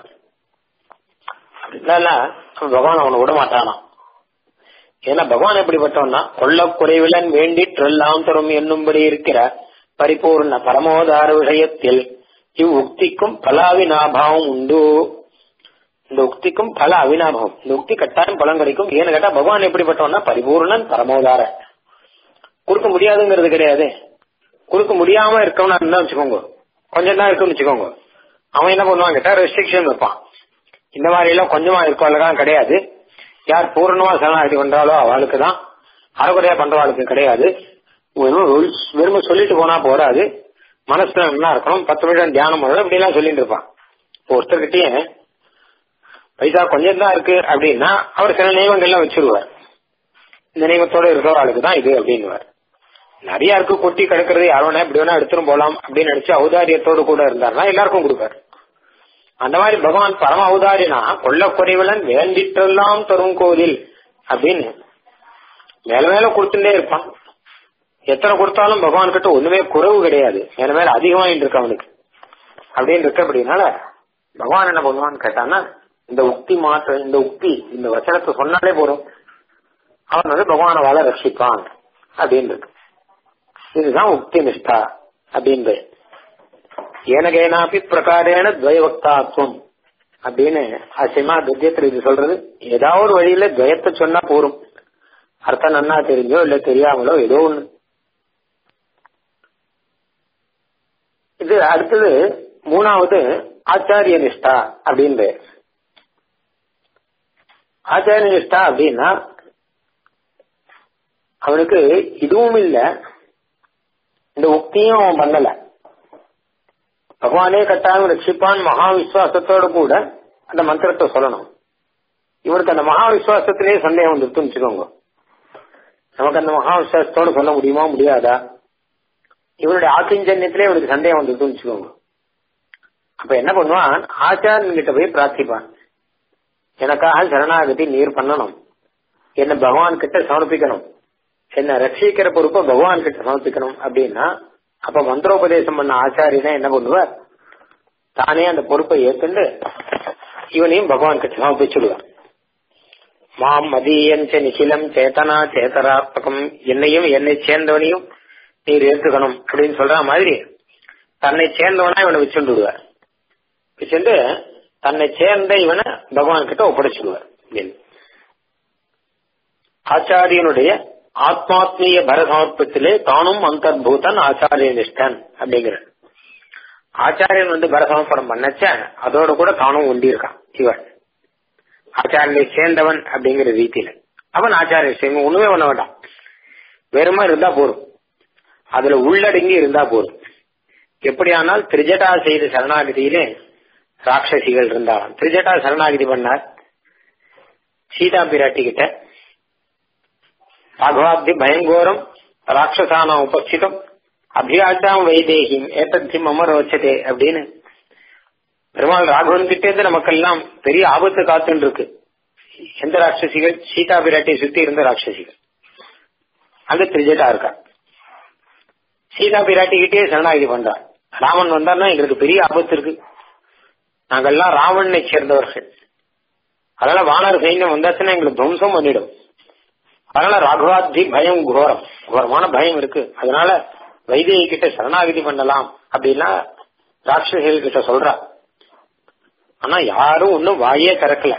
அப்படின்னா பகவான் அவனை விட மாட்டானாம் ஏன்னா பகவான் எப்படிப்பட்டவன்னா கொள்ள குறைவிலன் வேண்டிற்றெல்லாம் தரும் என்னும்படி இருக்கிற பரிபூர்ண பரமோதார விஷயத்தில் இவ் உக்திக்கும் பல அவிநாபாவம் உண்டு இந்த உக்திக்கும் பல அவிநாபம் இந்த உக்தி கட்டாயம் பலன் கிடைக்கும் ஏன்னு கேட்டா பகவான் எப்படிப்பட்டவன்னா பரிபூர்ணன் பரமோதார கொடுக்க முடியாதுங்கிறது கிடையாது கொடுக்க முடியாம இருக்கவனா இருந்தா வச்சுக்கோங்க கொஞ்சம் தான் இருக்குன்னு வச்சுக்கோங்க அவன் என்ன பண்ணுவான் கேட்டா ரெஸ்ட்ரிக்ஷன் வைப்பான் இந்த மாதிரி எல்லாம் கொஞ்சமா இருக்கவங்களுக்கான கிடையாது யார் பூர்ணமா சரணாகதி பண்றாலோ அவளுக்கு தான் அறகுறையா பண்றவாளுக்கு கிடையாது வெறும் ரூல்ஸ் வெறும் சொல்லிட்டு போனா போறாது மனசுல என்ன இருக்கணும் பத்து நிமிடம் தியானம் பண்ணணும் இப்படி எல்லாம் சொல்லிட்டு இருப்பான் ஒருத்தர்கிட்டயே பைசா கொஞ்சம் தான் இருக்கு அப்படின்னா அவர் சில நியமங்கள்லாம் வச்சிருவார் இந்த நியமத்தோட இருக்கிற ஆளுக்கு தான் இது அப்படின்னுவார் நிறைய இருக்கு கொட்டி கிடக்கிறது யார் வேணா இப்படி வேணா எடுத்துரும் போலாம் அப்படின்னு நினைச்சு ஔதாரியத்தோடு கூட இருந்தாருன்னா எல்லாருக்கும் கொடுப்பாரு அந்த மாதிரி பகவான் பரம ஔதாரியனா கொல்ல குறைவிலன் வேண்டிற்றெல்லாம் தரும் கோதில் அப்படின்னு மேல மேல கொடுத்துட்டே இருப்பான் எத்தனை கொடுத்தாலும் பகவான் கிட்ட ஒண்ணுமே குறைவு கிடையாது மேல மேல அதிகமாயிட்டு இருக்கு அவனுக்கு அப்படின்னு இருக்க அப்படின்னால பகவான் என்ன பண்ணுவான்னு கேட்டான்னா இந்த உக்தி மாற்ற இந்த உக்தி இந்த வச்சனத்தை சொன்னாலே போதும் அவன் வந்து பகவான வாழ ரட்சிப்பான் அப்படின்னு இருக்கு இதுதான் உக்தி நிஷ்டா அப்படின்னு ஏனகேனாப்பி பிரகாரேன துவயவக்தாத்வம் அப்படின்னு ஆச்சரியமா கத்தியத்தில் இது சொல்றது ஏதாவது ஒரு வழியில துவயத்தை சொன்னா போரும் அர்த்தம் நன்னா தெரிஞ்சோ இல்ல தெரியாமலோ ஏதோ ஒண்ணு இது அடுத்தது மூணாவது ஆச்சாரிய நிஷ்டா அப்படின்னு ஆச்சாரிய நிஷ்டா அப்படின்னா அவனுக்கு இதுவும் இல்ல இந்த உக்தியும் அவன் பண்ணல பகவானே கட்டாயம் ரட்சிப்பான் மகா விசுவாசத்தோட கூட அந்த மந்திரத்தை சொல்லணும் இவருக்கு அந்த மகா விசுவாசத்திலேயே சந்தேகம் வந்துருத்துன்னு வச்சுக்கோங்க நமக்கு அந்த மகா விசுவாசத்தோட சொல்ல முடியுமா முடியாதா இவருடைய ஆக்கிஞ்சன்யத்திலே இவருக்கு சந்தேகம் வந்துருத்துன்னு வச்சுக்கோங்க அப்ப என்ன பண்ணுவான் ஆச்சாரியன் கிட்ட போய் பிரார்த்திப்பான் எனக்காக சரணாகதி நீர் பண்ணணும் என்ன பகவான் கிட்ட சமர்ப்பிக்கணும் என்ன ரட்சிக்கிற பொறுப்பை பகவான் கிட்ட சமர்ப்பிக்கணும் அப்படின்னா அப்ப மந்திரோபதேசம் பண்ண ஆச்சாரியனா என்ன பண்ணுவார் தானே அந்த பொறுப்பை ஏத்துண்டு இவனையும் பகவான் கிட்ட சமர்ப்பிச்சுடுவார் மாம் மதியஞ்ச நிகிலம் சேத்தனா சேதராத்மகம் என்னையும் என்னை சேர்ந்தவனையும் நீர் ஏற்றுக்கணும் அப்படின்னு சொல்ற மாதிரி தன்னை சேர்ந்தவனா இவனை வச்சுட்டு விடுவார் வச்சுட்டு தன்னை சேர்ந்த இவனை பகவான் கிட்ட ஒப்படைச்சிடுவார் ஆச்சாரியனுடைய ஆத்மாத்மீய பரசமர்ப்பத்திலே தானும் அந்தர்பூதன் ஆச்சாரிய நிஷ்டன் அப்படிங்கிற ஆச்சாரியன் வந்து பரசமர்ப்பணம் பண்ணச்ச அதோட கூட தானும் ஒண்டியிருக்கான் இவன் ஆச்சாரியனை சேர்ந்தவன் அப்படிங்கிற ரீதியில அவன் ஆச்சாரிய சேர்ந்து ஒண்ணுமே பண்ண வேண்டாம் வெறுமா இருந்தா போதும் அதுல உள்ளடங்கி இருந்தா போதும் எப்படியானால் திரிஜட்டா செய்த சரணாகதியிலே ராட்சசிகள் இருந்தாலும் திரிஜட்டா சரணாகதி பண்ணார் சீதா பிராட்டி கிட்ட ராகவாப்தி பயங்கோரம் ராட்சசான உபஸ்திதம் அபியாச்சாம் வைதேகிம் ஏத்தத்தி மம ரோச்சதே அப்படின்னு பெருமாள் ராகவன் கிட்டே இருந்து நமக்கெல்லாம் பெரிய ஆபத்து காத்துன்னு இருக்கு எந்த ராட்சசிகள் சீதா பிராட்டியை சுத்தி இருந்த ராட்சசிகள் அங்க திரிஜட்டா இருக்கா சீதா பிராட்டி கிட்டே சரணாகதி பண்றார் ராமன் வந்தார்னா எங்களுக்கு பெரிய ஆபத்து இருக்கு நாங்கெல்லாம் ராவணனை சேர்ந்தவர்கள் அதனால வானர சைன்யம் வந்தாச்சுன்னா எங்களுக்கு துவம்சம் பண்ணிடும் அதனால ராகவாத்தி பயம் கோரம் கோரமான பயம் இருக்கு அதனால வைத்திய கிட்ட சரணாகதி பண்ணலாம் அப்படின்னா ராட்சசிகள் கிட்ட சொல்றா ஆனா யாரும் ஒன்னும் வாயே திறக்கல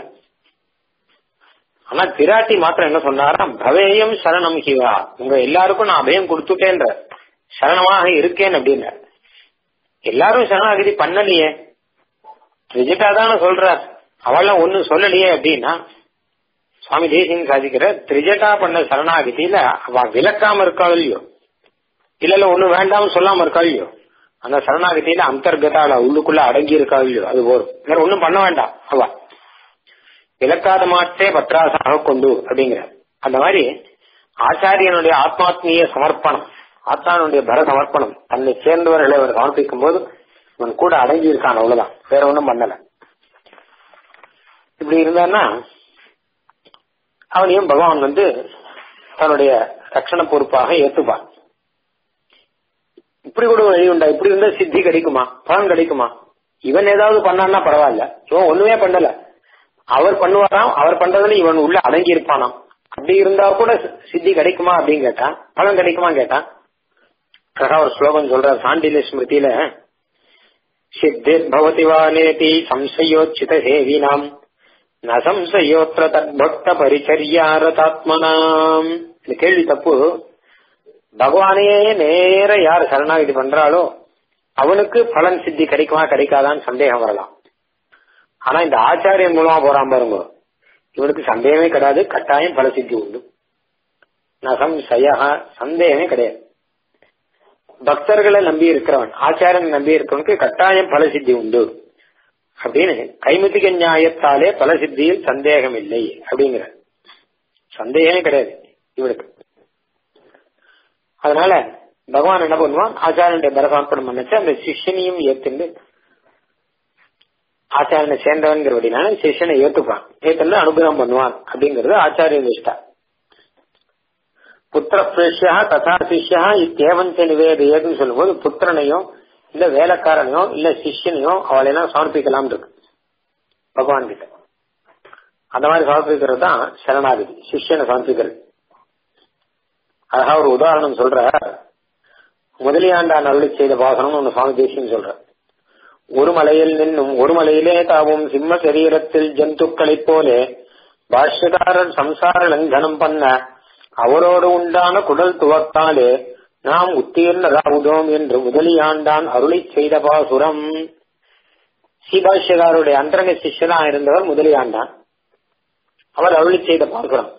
ஆனா பிராட்டி மாத்திரம் என்ன சொன்னாராம் பவேயம் சரணம் ஹிவா உங்க எல்லாருக்கும் நான் அபயம் கொடுத்துட்டேன்ற சரணமாக இருக்கேன் அப்படின்ற எல்லாரும் சரணாகதி பண்ணலையே ரிஜிட்டா தானே சொல்ற அவெல்லாம் ஒன்னும் சொல்லலையே அப்படின்னா சுவாமி தேசியம் சாதிக்கிற திரிஜட்டா பண்ண சரணாகதியில அவ விளக்காம இருக்காள் இல்லையோ இல்ல இல்ல ஒண்ணு வேண்டாம் சொல்லாம இருக்கா இல்லையோ அந்த சரணாகதியில அந்தர்கதால உள்ளுக்குள்ள அடங்கி இருக்கா இல்லையோ அது போரும் வேற ஒண்ணும் பண்ண வேண்டாம் அவ விளக்காத மாற்றே பத்ராசாக கொண்டு அப்படிங்கிற அந்த மாதிரி ஆச்சாரியனுடைய ஆத்மாத்மீய சமர்ப்பணம் ஆத்மானுடைய பர சமர்ப்பணம் தன்னை சேர்ந்தவர்களை அவர் சமர்ப்பிக்கும் போது இவன் கூட அடங்கி இருக்கான் அவ்வளவுதான் வேற ஒண்ணும் பண்ணல இப்படி இருந்தான்னா அவனையும் பகவான் வந்து தன்னுடைய ரட்சண பொறுப்பாக ஏத்துப்பான் இப்படி கூட வழி உண்டா இப்படி இருந்தா சித்தி கிடைக்குமா பலன் கிடைக்குமா இவன் ஏதாவது பண்ணான்னா பரவாயில்ல இவன் ஒண்ணுமே பண்ணல அவர் பண்ணுவாராம் அவர் பண்றதுல இவன் உள்ள அடங்கி இருப்பானாம் அப்படி இருந்தா கூட சித்தி கிடைக்குமா அப்படின்னு கேட்டான் பலன் கிடைக்குமா கேட்டான் அழகா ஒரு ஸ்லோகம் சொல்ற சாண்டில ஸ்மிருதியில சித்திர் பவதி வானேதி சம்சயோச்சித சேவினாம் ந சம்சயோத்திர தத்பக்த பரிச்சரியாரதாத்மனாம் இந்த கேள்வி தப்பு பகவானே நேர யார் சரணாகிதி பண்றாளோ அவனுக்கு பலன் சித்தி கிடைக்குமா கிடைக்காதான்னு சந்தேகம் வரலாம் ஆனா இந்த ஆச்சாரியன் மூலமா போறான் பாருங்க இவனுக்கு சந்தேகமே கிடையாது கட்டாயம் பல சித்தி உண்டு நகம் சயா சந்தேகமே கிடையாது பக்தர்களை நம்பி இருக்கிறவன் ஆச்சாரியன் நம்பி இருக்கிறவனுக்கு கட்டாயம் பல சித்தி உண்டு அப்படின்னு கைமுத்திக நியாயத்தாலே பல சித்தியில் சந்தேகம் இல்லை அப்படிங்கிற சந்தேகமே கிடையாது இவனுக்கு அதனால பகவான் என்ன பண்ணுவான் ஆச்சாரனுடைய பரசமர்ப்பணம் பண்ணச்சு அந்த சிஷ்யனையும் ஏத்துண்டு ஆச்சாரனை சேர்ந்தவன்கிறபடினால சிஷ்யனை ஏத்துப்பான் ஏத்துண்டு அனுகிரகம் பண்ணுவான் அப்படிங்கிறது ஆச்சாரிய நிஷ்டா புத்திர பிரேஷியா ததா சிஷ்யா இத்தேவஞ்ச நிவேதையதுன்னு சொல்லும்போது புத்திரனையும் இல்ல வேலைக்காரனையோ இல்ல சிஷ்யனையோ அவளையெல்லாம் சமர்ப்பிக்கலாம் இருக்கு பகவான் கிட்ட அந்த மாதிரி சமர்ப்பிக்கிறது தான் சரணாகதி சிஷ்யனை சமர்ப்பிக்கிறது அழகா ஒரு உதாரணம் சொல்ற முதலியாண்டான் அருளி செய்த பாசனம் ஒன்னு சுவாமி தேசியம் சொல்ற ஒரு மலையில் நின்னும் ஒரு மலையிலே தாவும் சிம்ம சரீரத்தில் ஜந்துக்களைப் போலே பாஷ்யக்காரர் சம்சார லங்கனம் பண்ண அவரோடு உண்டான குடல் துவக்காலே நாம் உத்தீர்ணராகுதோம் என்று முதலியாண்டான் அருளி செய்த பாசுரம் சீபாஷ்யகாருடைய அந்தரங்க சிஷ்யனா இருந்தவர் முதலியாண்டான் அவர் அருளி செய்த பாசுரம்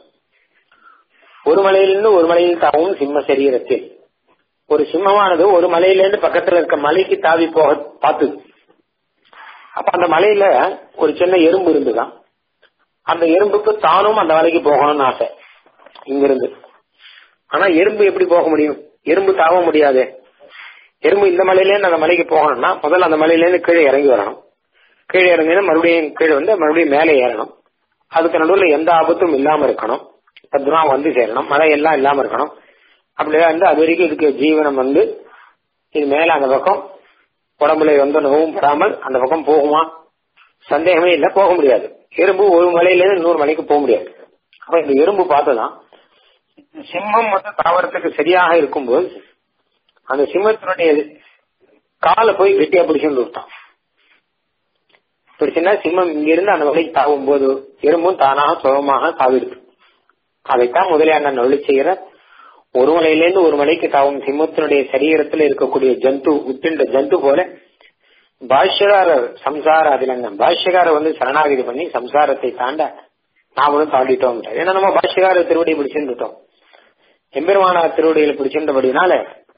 ஒரு மலையிலிருந்து ஒரு மலையில் தாவும் சிம்ம சரீரத்தில் ஒரு சிம்மமானது ஒரு மலையிலிருந்து பக்கத்துல இருக்க மலைக்கு தாவி போக பார்த்து அப்ப அந்த மலையில ஒரு சின்ன எறும்பு இருந்துதான் அந்த எறும்புக்கு தானும் அந்த மலைக்கு போகணும்னு ஆசை இங்கிருந்து ஆனா எறும்பு எப்படி போக முடியும் எறும்பு தாவ முடியாது எறும்பு இந்த மலையிலேருந்து அந்த மலைக்கு போகணும்னா முதல்ல அந்த மலையிலேருந்து கீழே இறங்கி வரணும் கீழே இறங்கினா மறுபடியும் கீழே வந்து மறுபடியும் மேலே ஏறணும் அதுக்கு நடுவில் எந்த ஆபத்தும் இல்லாம இருக்கணும் பத்திரமா வந்து சேரணும் மழை எல்லாம் இல்லாம இருக்கணும் அப்படியே வந்து அது வரைக்கும் இதுக்கு ஜீவனம் வந்து இது மேல அந்த பக்கம் உடம்புல எந்த நோவும் படாமல் அந்த பக்கம் போகுமா சந்தேகமே இல்லை போக முடியாது எறும்பு ஒரு மலையிலேருந்து இன்னொரு மலைக்கு போக முடியாது அப்ப இந்த எறும்பு பார்த்துதான் சிம்மம் வந்து தாவரத்துக்கு சரியாக இருக்கும்போது அந்த சிம்மத்தினுடைய காலை போய் கெட்டியா பிடிச்சுன்னு விட்டான் பிடிச்சுன்னா சிம்மம் இங்கிருந்து அந்த மலைக்கு தாவும் போது எறும்பும் தானாக சுகமாக தாவிடுது அதைத்தான் முதலியாண்டன் அருளி செய்கிற ஒரு மலையிலேருந்து ஒரு மலைக்கு தாவும் சிம்மத்தினுடைய சரீரத்தில் இருக்கக்கூடிய ஜந்து உத்தின்ற ஜந்து போல பாஷ்யகாரர் சம்சார அதிலங்கம் பாஷ்யகாரர் வந்து சரணாகிதி பண்ணி சம்சாரத்தை தாண்ட நாமளும் தாண்டிட்டோம் ஏன்னா நம்ம பாஷ்யகார திருவடி பிடிச்சிருந்துட்டோம் எம்பெருமானார் திருவடியில் பிடிச்சிருந்தபடினால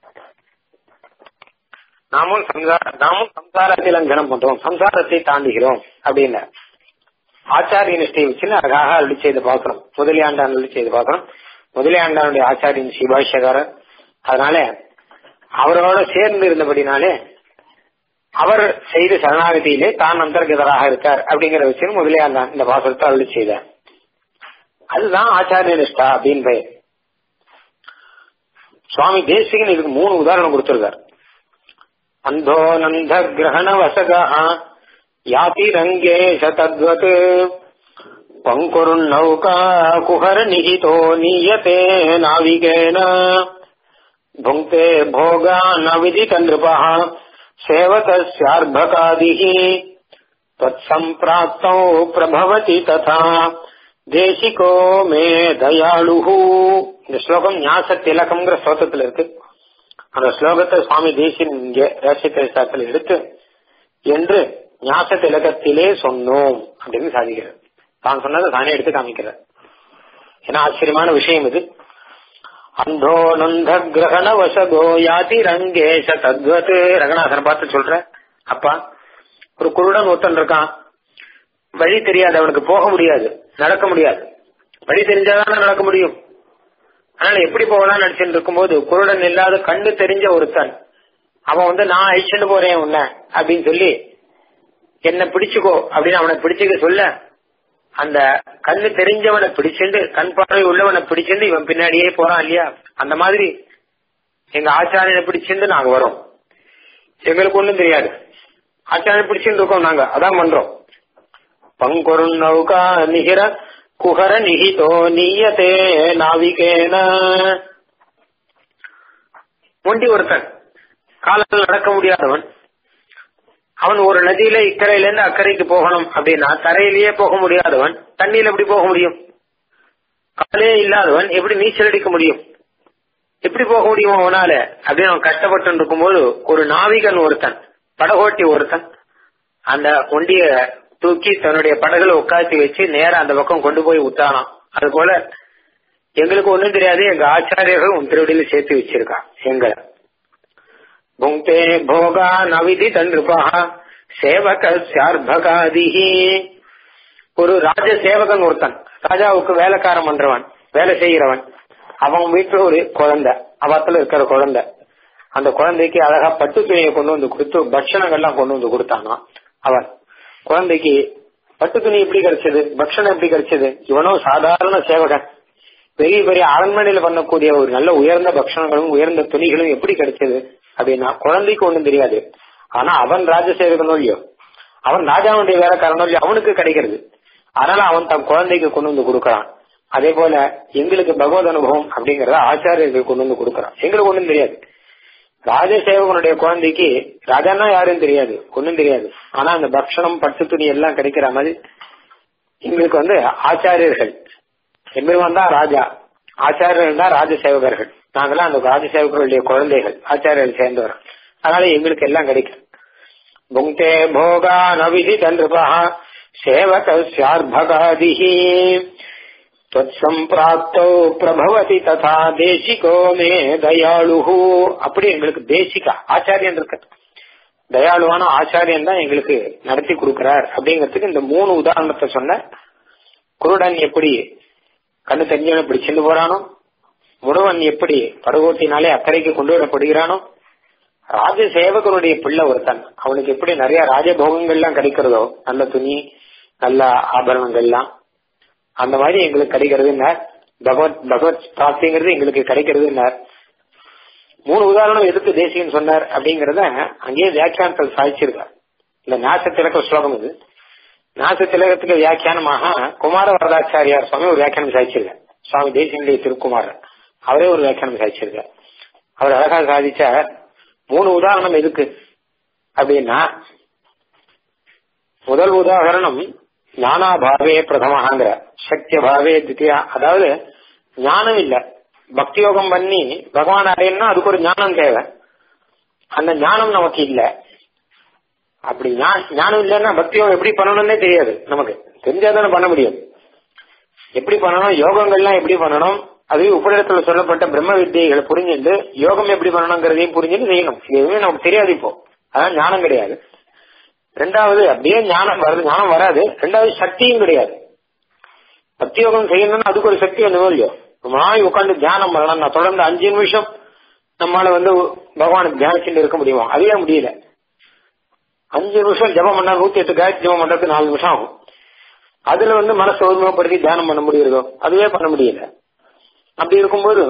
நாமும் சம்சார நாமும் சம்சாரத்தில் அங்கனம் பண்றோம் சம்சாரத்தை தாண்டுகிறோம் அப்படின்னு ஆச்சாரிய நிஷ்டையை வச்சு அழகாக அருளி செய்து பார்க்கிறோம் முதலியாண்டான் அருளி செய்து பார்க்கிறோம் முதலியாண்டானுடைய ஆச்சாரியன் சிபாஷ்யகாரர் அதனால அவரோட சேர்ந்து இருந்தபடினாலே அவர் செய்த சரணாகதியிலே தான் அந்தர்கதராக இருக்கார் அப்படிங்கிற விஷயம் முதலியாண்டான் இந்த பாசத்தை அருளி செய்தார் அதுதான் ஆச்சாரிய நிஷ்டா அப்படின்னு பெயர் சுவாமி தேசிகன் இதுக்கு மூணு உதாரணம் கொடுத்திருக்கார் அந்தோ நந்த கிரகண வசகா யாதி ரங்கேஷ தத்வத் பங்குருநௌகா குஹர நிஹிதோ நீயதே நாவிகேன भुङ्क्ते भोगा न विदितनृपः सेवकस्यार्भकादिः तत्सम्प्राप्तौ प्रभवति तथा தேசிகோ மே தயாளுஹு இந்த ஸ்லோகம் ஞாச திலகம்ங்கிற ஸ்லோகத்துல இருக்கு அந்த ஸ்லோகத்தை சுவாமி தேசியன் இங்கே ரகசியத்தில் எடுத்து என்று ஞாச திலகத்திலே சொன்னோம் அப்படின்னு சாதிக்கிறார் தான் சொன்னதை தானே எடுத்து காமிக்கிறார் ஏன்னா ஆச்சரியமான விஷயம் இது அந்தோ நந்த கிரகண வசதோ யாதி ரங்கேஷ தத்வத் ரங்கநாதனை பார்த்து சொல்ற அப்பா ஒரு குருடன் ஒருத்தன் இருக்கான் வழி தெரியாது அவனுக்கு போக முடியாது நடக்க முடியாது வழி தெரிஞ்சாதானே நடக்க முடியும் அதனால எப்படி போகலாம்னு நினைச்சுட்டு இருக்கும்போது குருடன் இல்லாத கண்ணு தெரிஞ்ச ஒருத்தன் அவன் வந்து நான் அழிச்சுட்டு போறேன் உன்ன அப்படின்னு சொல்லி என்ன பிடிச்சுக்கோ அப்படின்னு அவனை பிடிச்சுக்க சொல்ல அந்த கண்ணு தெரிஞ்சவனை பிடிச்சிண்டு கண் பார்வை உள்ளவனை பிடிச்சிண்டு இவன் பின்னாடியே போறான் இல்லையா அந்த மாதிரி எங்க ஆச்சாரியனை பிடிச்சிண்டு நாங்க வரோம் எங்களுக்கு ஒண்ணும் தெரியாது ஆச்சாரியனை பிடிச்சிட்டு இருக்கோம் நாங்க அதான் பண்றோம் பங்குருநௌகா நிகிர குஹர நிகிதோ நீயதே நாவிகேன ஒண்டி ஒருத்தன் காலத்தில் நடக்க முடியாதவன் அவன் ஒரு நதியில இக்கரையில இருந்து அக்கறைக்கு போகணும் அப்படின்னா தரையிலேயே போக முடியாதவன் தண்ணியில எப்படி போக முடியும் காலே இல்லாதவன் எப்படி நீச்சல் அடிக்க முடியும் எப்படி போக முடியும் அவனால அப்படின்னு அவன் கஷ்டப்பட்டு இருக்கும்போது ஒரு நாவிகன் ஒருத்தன் படகோட்டி ஒருத்தன் அந்த ஒண்டிய தூக்கி தன்னுடைய படகுல உட்காத்தி வச்சு நேரா அந்த பக்கம் கொண்டு போய் விட்டானாம் அது போல எங்களுக்கு ஒண்ணும் தெரியாது எங்க ஆச்சாரியர்கள் உன் திருவடியில சேர்த்து வச்சிருக்கான் எங்களை புங்கே போகா நவிதி தன்ருபா சேவக சார்பகாதிஹி ஒரு ராஜ சேவகன் ஒருத்தன் ராஜாவுக்கு வேலைக்காரன் பண்றவன் வேலை செய்கிறவன் அவன் வீட்டுல ஒரு குழந்தை அவத்துல இருக்கிற குழந்தை அந்த குழந்தைக்கு அழகா பட்டு துணியை கொண்டு வந்து கொடுத்து பட்சணங்கள்லாம் கொண்டு வந்து கொடுத்தானா அவன் குழந்தைக்கு பட்டு துணி எப்படி கிடைச்சது பட்சணம் எப்படி கிடைச்சது இவனோ சாதாரண சேவகன் பெரிய பெரிய அரண்மனையில பண்ணக்கூடிய ஒரு நல்ல உயர்ந்த பக்ஷணங்களும் உயர்ந்த துணிகளும் எப்படி கிடைச்சது அப்படின்னா குழந்தைக்கு ஒண்ணும் தெரியாது ஆனா அவன் ராஜசேவகனோ இல்லையோ அவன் ராஜாவுடைய வேலைக்காரனோ இல்லையோ அவனுக்கு கிடைக்கிறது அதனால அவன் தன் குழந்தைக்கு கொண்டு வந்து கொடுக்கறான் அதே போல எங்களுக்கு பகவத் அனுபவம் அப்படிங்கறத ஆச்சாரியர்கள் கொண்டு வந்து கொடுக்கறான் எங்களுக்கு ஒண்ணும் தெரியாது ராஜசேவகனுடைய குழந்தைக்கு ராஜான்னா யாரும் தெரியாது ஒண்ணும் தெரியாது ஆனா அந்த பக்ஷணம் பட்டு துணி எல்லாம் கிடைக்கிற மாதிரி எங்களுக்கு வந்து ஆச்சாரியர்கள் எம்பெருமான் தான் ராஜா ஆச்சாரியர்கள் தான் ராஜசேவகர்கள் நாங்களாம் அந்த ராஜசேவகர்களுடைய குழந்தைகள் ஆச்சாரியர்கள் சேர்ந்தவர் அதனால எங்களுக்கு எல்லாம் கிடைக்கும் புங்கே போகா நவிதி தன்றுபா சேவக சார்பகாதிஹி சம்பிராப்தோ பிரபவதி ததா தேசிகோ மே தயாளு அப்படி எங்களுக்கு தேசிகா ஆச்சாரியன் இருக்கு தயாளுவான ஆச்சாரியன் தான் எங்களுக்கு நடத்தி கொடுக்கிறார் அப்படிங்கிறதுக்கு இந்த மூணு உதாரணத்தை சொன்ன குருடன் எப்படி கண்ணு தெரிஞ்சவனை இப்படி சென்று போறானோ முருவன் எப்படி படகோட்டினாலே அக்கறைக்கு கொண்டு வரப்படுகிறானோ ராஜசேவகனுடைய பிள்ளை ஒருத்தன் அவனுக்கு எப்படி நிறைய ராஜபோகங்கள்லாம் கிடைக்கிறதோ நல்ல துணி நல்ல ஆபரணங்கள்லாம் அந்த மாதிரி எங்களுக்கு கிடைக்கிறதுன்னார் பகவத் பகவத் பிராப்திங்கிறது எங்களுக்கு கிடைக்கிறதுன்னார் மூணு உதாரணம் எதுக்கு தேசியன்னு சொன்னார் அப்படிங்கறத அங்கேயே வியாக்கியானத்தில் சாதிச்சிருக்கார் இந்த நாச திலக்க ஸ்லோகம் இது நாச திலகத்துக்கு வியாக்கியானமாக குமார வரதாச்சாரியார் சுவாமி ஒரு வியாக்கியானம் சாதிச்சிருக்கார் சுவாமி தேசியனுடைய திருக்குமாரர் அவரே ஒரு வியாக்கியானம் சாதிச்சிருக்கார் அவர் அழகா சாதிச்சார் மூணு உதாரணம் எதுக்கு அப்படின்னா முதல் உதாரணம் ஞானாபாவே பிரதமங்கிற சக்திய பாவே தித்தியா அதாவது ஞானம் இல்ல பக்தி யோகம் பண்ணி பகவான் அடையணும்னா அதுக்கு ஒரு ஞானம் தேவை அந்த ஞானம் நமக்கு இல்ல அப்படி ஞானம் இல்லைன்னா பக்தி யோகம் எப்படி பண்ணணும்னே தெரியாது நமக்கு தெரிஞ்சாதானே பண்ண முடியும் எப்படி பண்ணணும் யோகங்கள்லாம் எப்படி பண்ணணும் அது உபநிடத்துல சொல்லப்பட்ட பிரம்ம வித்தியைகளை புரிஞ்சுட்டு யோகம் எப்படி பண்ணணுங்கிறதையும் புரிஞ்சுட்டு செய்யணும் இது எதுவுமே நமக்கு தெரியாது இப்போ அதான் ஞானம் கிடையாது ரெண்டாவது அப்படியே ஞானம் வருது ஞானம் வராது ரெண்டாவது சக்தியும் கிடையாது பக்தி யோகம் செய்யணும்னா அதுக்கு ஒரு சக்தி வேணும் இல்லையோ ரொம்ப நாள் உட்காந்து தியானம் பண்ணலாம் நான் தொடர்ந்து அஞ்சு நிமிஷம் நம்மளால வந்து பகவானுக்கு தியானிச்சுட்டு இருக்க முடியுமா அதுவே முடியல அஞ்சு நிமிஷம் ஜபம் பண்ணா நூத்தி எட்டு காயத்ரி ஜபம் பண்றதுக்கு நாலு நிமிஷம் ஆகும் அதுல வந்து மனசை ஒருமுகப்படுத்தி தியானம் பண்ண முடியுறதோ அதுவே பண்ண முடியல அப்படி இருக்கும்போது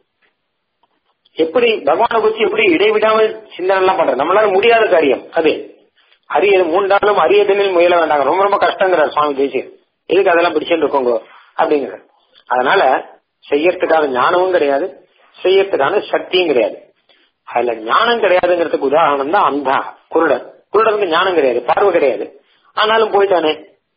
எப்படி பகவானை குறிச்சு எப்படி இடைவிடாமல் சிந்தனை எல்லாம் பண்ற நம்மளால முடியாத காரியம் அது அரிய மூன்றாலும் அரியதனில் முயல வேண்டாங்க ரொம்ப ரொம்ப கஷ்டங்கிறார் சுவாமி தேசியர் எதுக்கு அதெல்லாம் பிடிச்சிட்டு இருக்கோங்க அப்படிங்கிற அதனால செய்யறதுக்கான ஞானமும் கிடையாது செய்யறதுக்கான சக்தியும் கிடையாது அதுல ஞானம் கிடையாதுங்கிறதுக்கு உதாரணம் தான் அந்தா குருடன் குருடனுக்கு ஞானம் கிடையாது பார்வை கிடையாது ஆனாலும் போயிட்டானே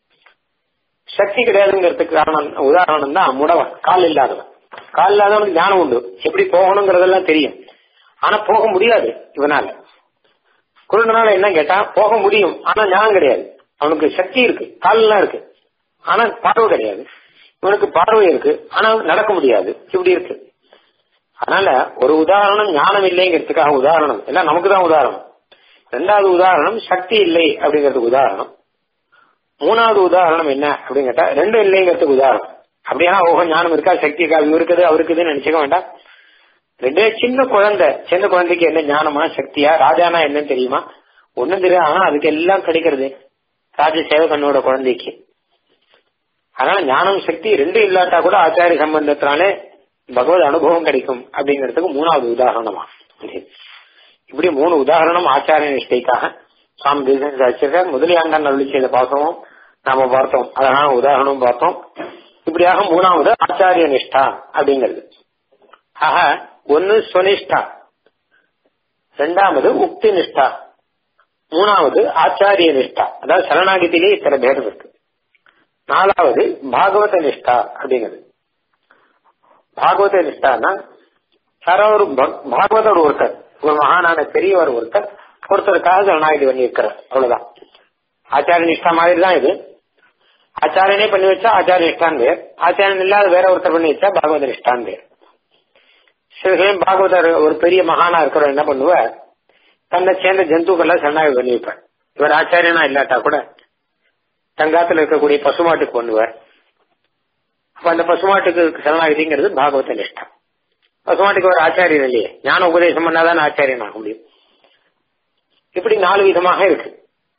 சக்தி கிடையாதுங்கிறதுக்கு காரணம் உதாரணம் தான் முடவன் கால் இல்லாதவன் கால் இல்லாதவனுக்கு ஞானம் உண்டு எப்படி போகணுங்கிறதெல்லாம் தெரியும் ஆனா போக முடியாது இவனால குருடனால என்ன கேட்டா போக முடியும் ஆனா ஞானம் கிடையாது அவனுக்கு சக்தி இருக்கு கால்லாம் இருக்கு ஆனா பார்வை கிடையாது இவனுக்கு பார்வை இருக்கு ஆனா நடக்க முடியாது இப்படி இருக்கு அதனால ஒரு உதாரணம் ஞானம் இல்லைங்கிறதுக்காக உதாரணம் எல்லாம் நமக்கு தான் உதாரணம் ரெண்டாவது உதாரணம் சக்தி இல்லை அப்படிங்கிறதுக்கு உதாரணம் மூணாவது உதாரணம் என்ன அப்படின்னு கேட்டா ரெண்டும் இல்லைங்கிறதுக்கு உதாரணம் அப்படின்னா ஓஹோ ஞானம் இருக்கா சக்தி இருக்கா இவ இருக்குது அவருக்குதுன்னு நினைச்சுக்க வேண்டாம் ரெண்டே சின்ன குழந்தை சின்ன குழந்தைக்கு என்ன ஞானமா சக்தியா ராஜானா என்னன்னு தெரியுமா ஒண்ணும் தெரியாது ஆனா அதுக்கு எல்லாம் கிடைக்கிறது ராஜ சேவகனோட குழந்தைக்கு அதனால ஞானம் சக்தி ரெண்டும் இல்லாட்டா கூட ஆச்சாரிய சம்பந்தத்தினாலே பகவத் அனுபவம் கிடைக்கும் அப்படிங்கிறதுக்கு மூணாவது உதாரணமா இப்படி மூணு உதாரணம் ஆச்சாரிய நிஷ்டைக்காக சுவாமி தேசன் வச்சிருக்கார் முதலியாண்டான் அருளி செய்த பார்த்தோம் நாம பார்த்தோம் அழகான உதாரணம் பார்த்தோம் இப்படியாக மூணாவது ஆச்சாரிய நிஷ்டா அப்படிங்கிறது ஆக ஒன்னு சுனிஷ்டா ரெண்டாவது உக்தி நிஷ்டா மூணாவது ஆச்சாரிய நிஷ்டா அதாவது சரணாகத்திலே இத்தனை பேர் இருக்கு நாலாவது பாகவத நிஷ்டா அப்படிங்கிறது பாகவத நிஷ்டான்னா யாரோ ஒரு பாகவதர் ஒருத்தர் ஒரு மகானான பெரியவர் ஒருத்தர் ஒருத்தருக்காக சரணாகதி பண்ணி இருக்கிறார் அவ்வளவுதான் ஆச்சாரிய நிஷ்டா மாதிரி தான் இது ஆச்சாரியனே பண்ணி வச்சா ஆச்சாரிய நிஷ்டான் பேர் ஆச்சாரியன் இல்லாத வேற ஒருத்தர் பண்ணி வச்சா பாகவத நிஷ்டான் பேர் சில சமயம் பாகவதர் ஒரு பெரிய மகானா இருக்கிறவர் என்ன பண்ணுவார் தன்னை சேர்ந்த ஜந்துக்கள்லாம் சரணாகதி பண்ணி வைப்பார் இவர் ஆச்சாரியனா இல்லாட்டா கூட தங்காத்துல இருக்கக்கூடிய பசுமாட்டுக்கு பண்ணுவார் அப்ப அந்த பசுமாட்டுக்கு சரணாகதிங்கிறது பாகவத நிஷ்டா பசுமாட்டுக்கு ஒரு ஆச்சாரியன் இல்லையே ஞான உபதேசம் பண்ணாதான் ஆச்சாரியன் ஆக முடியும் இப்படி நாலு விதமாக இருக்கு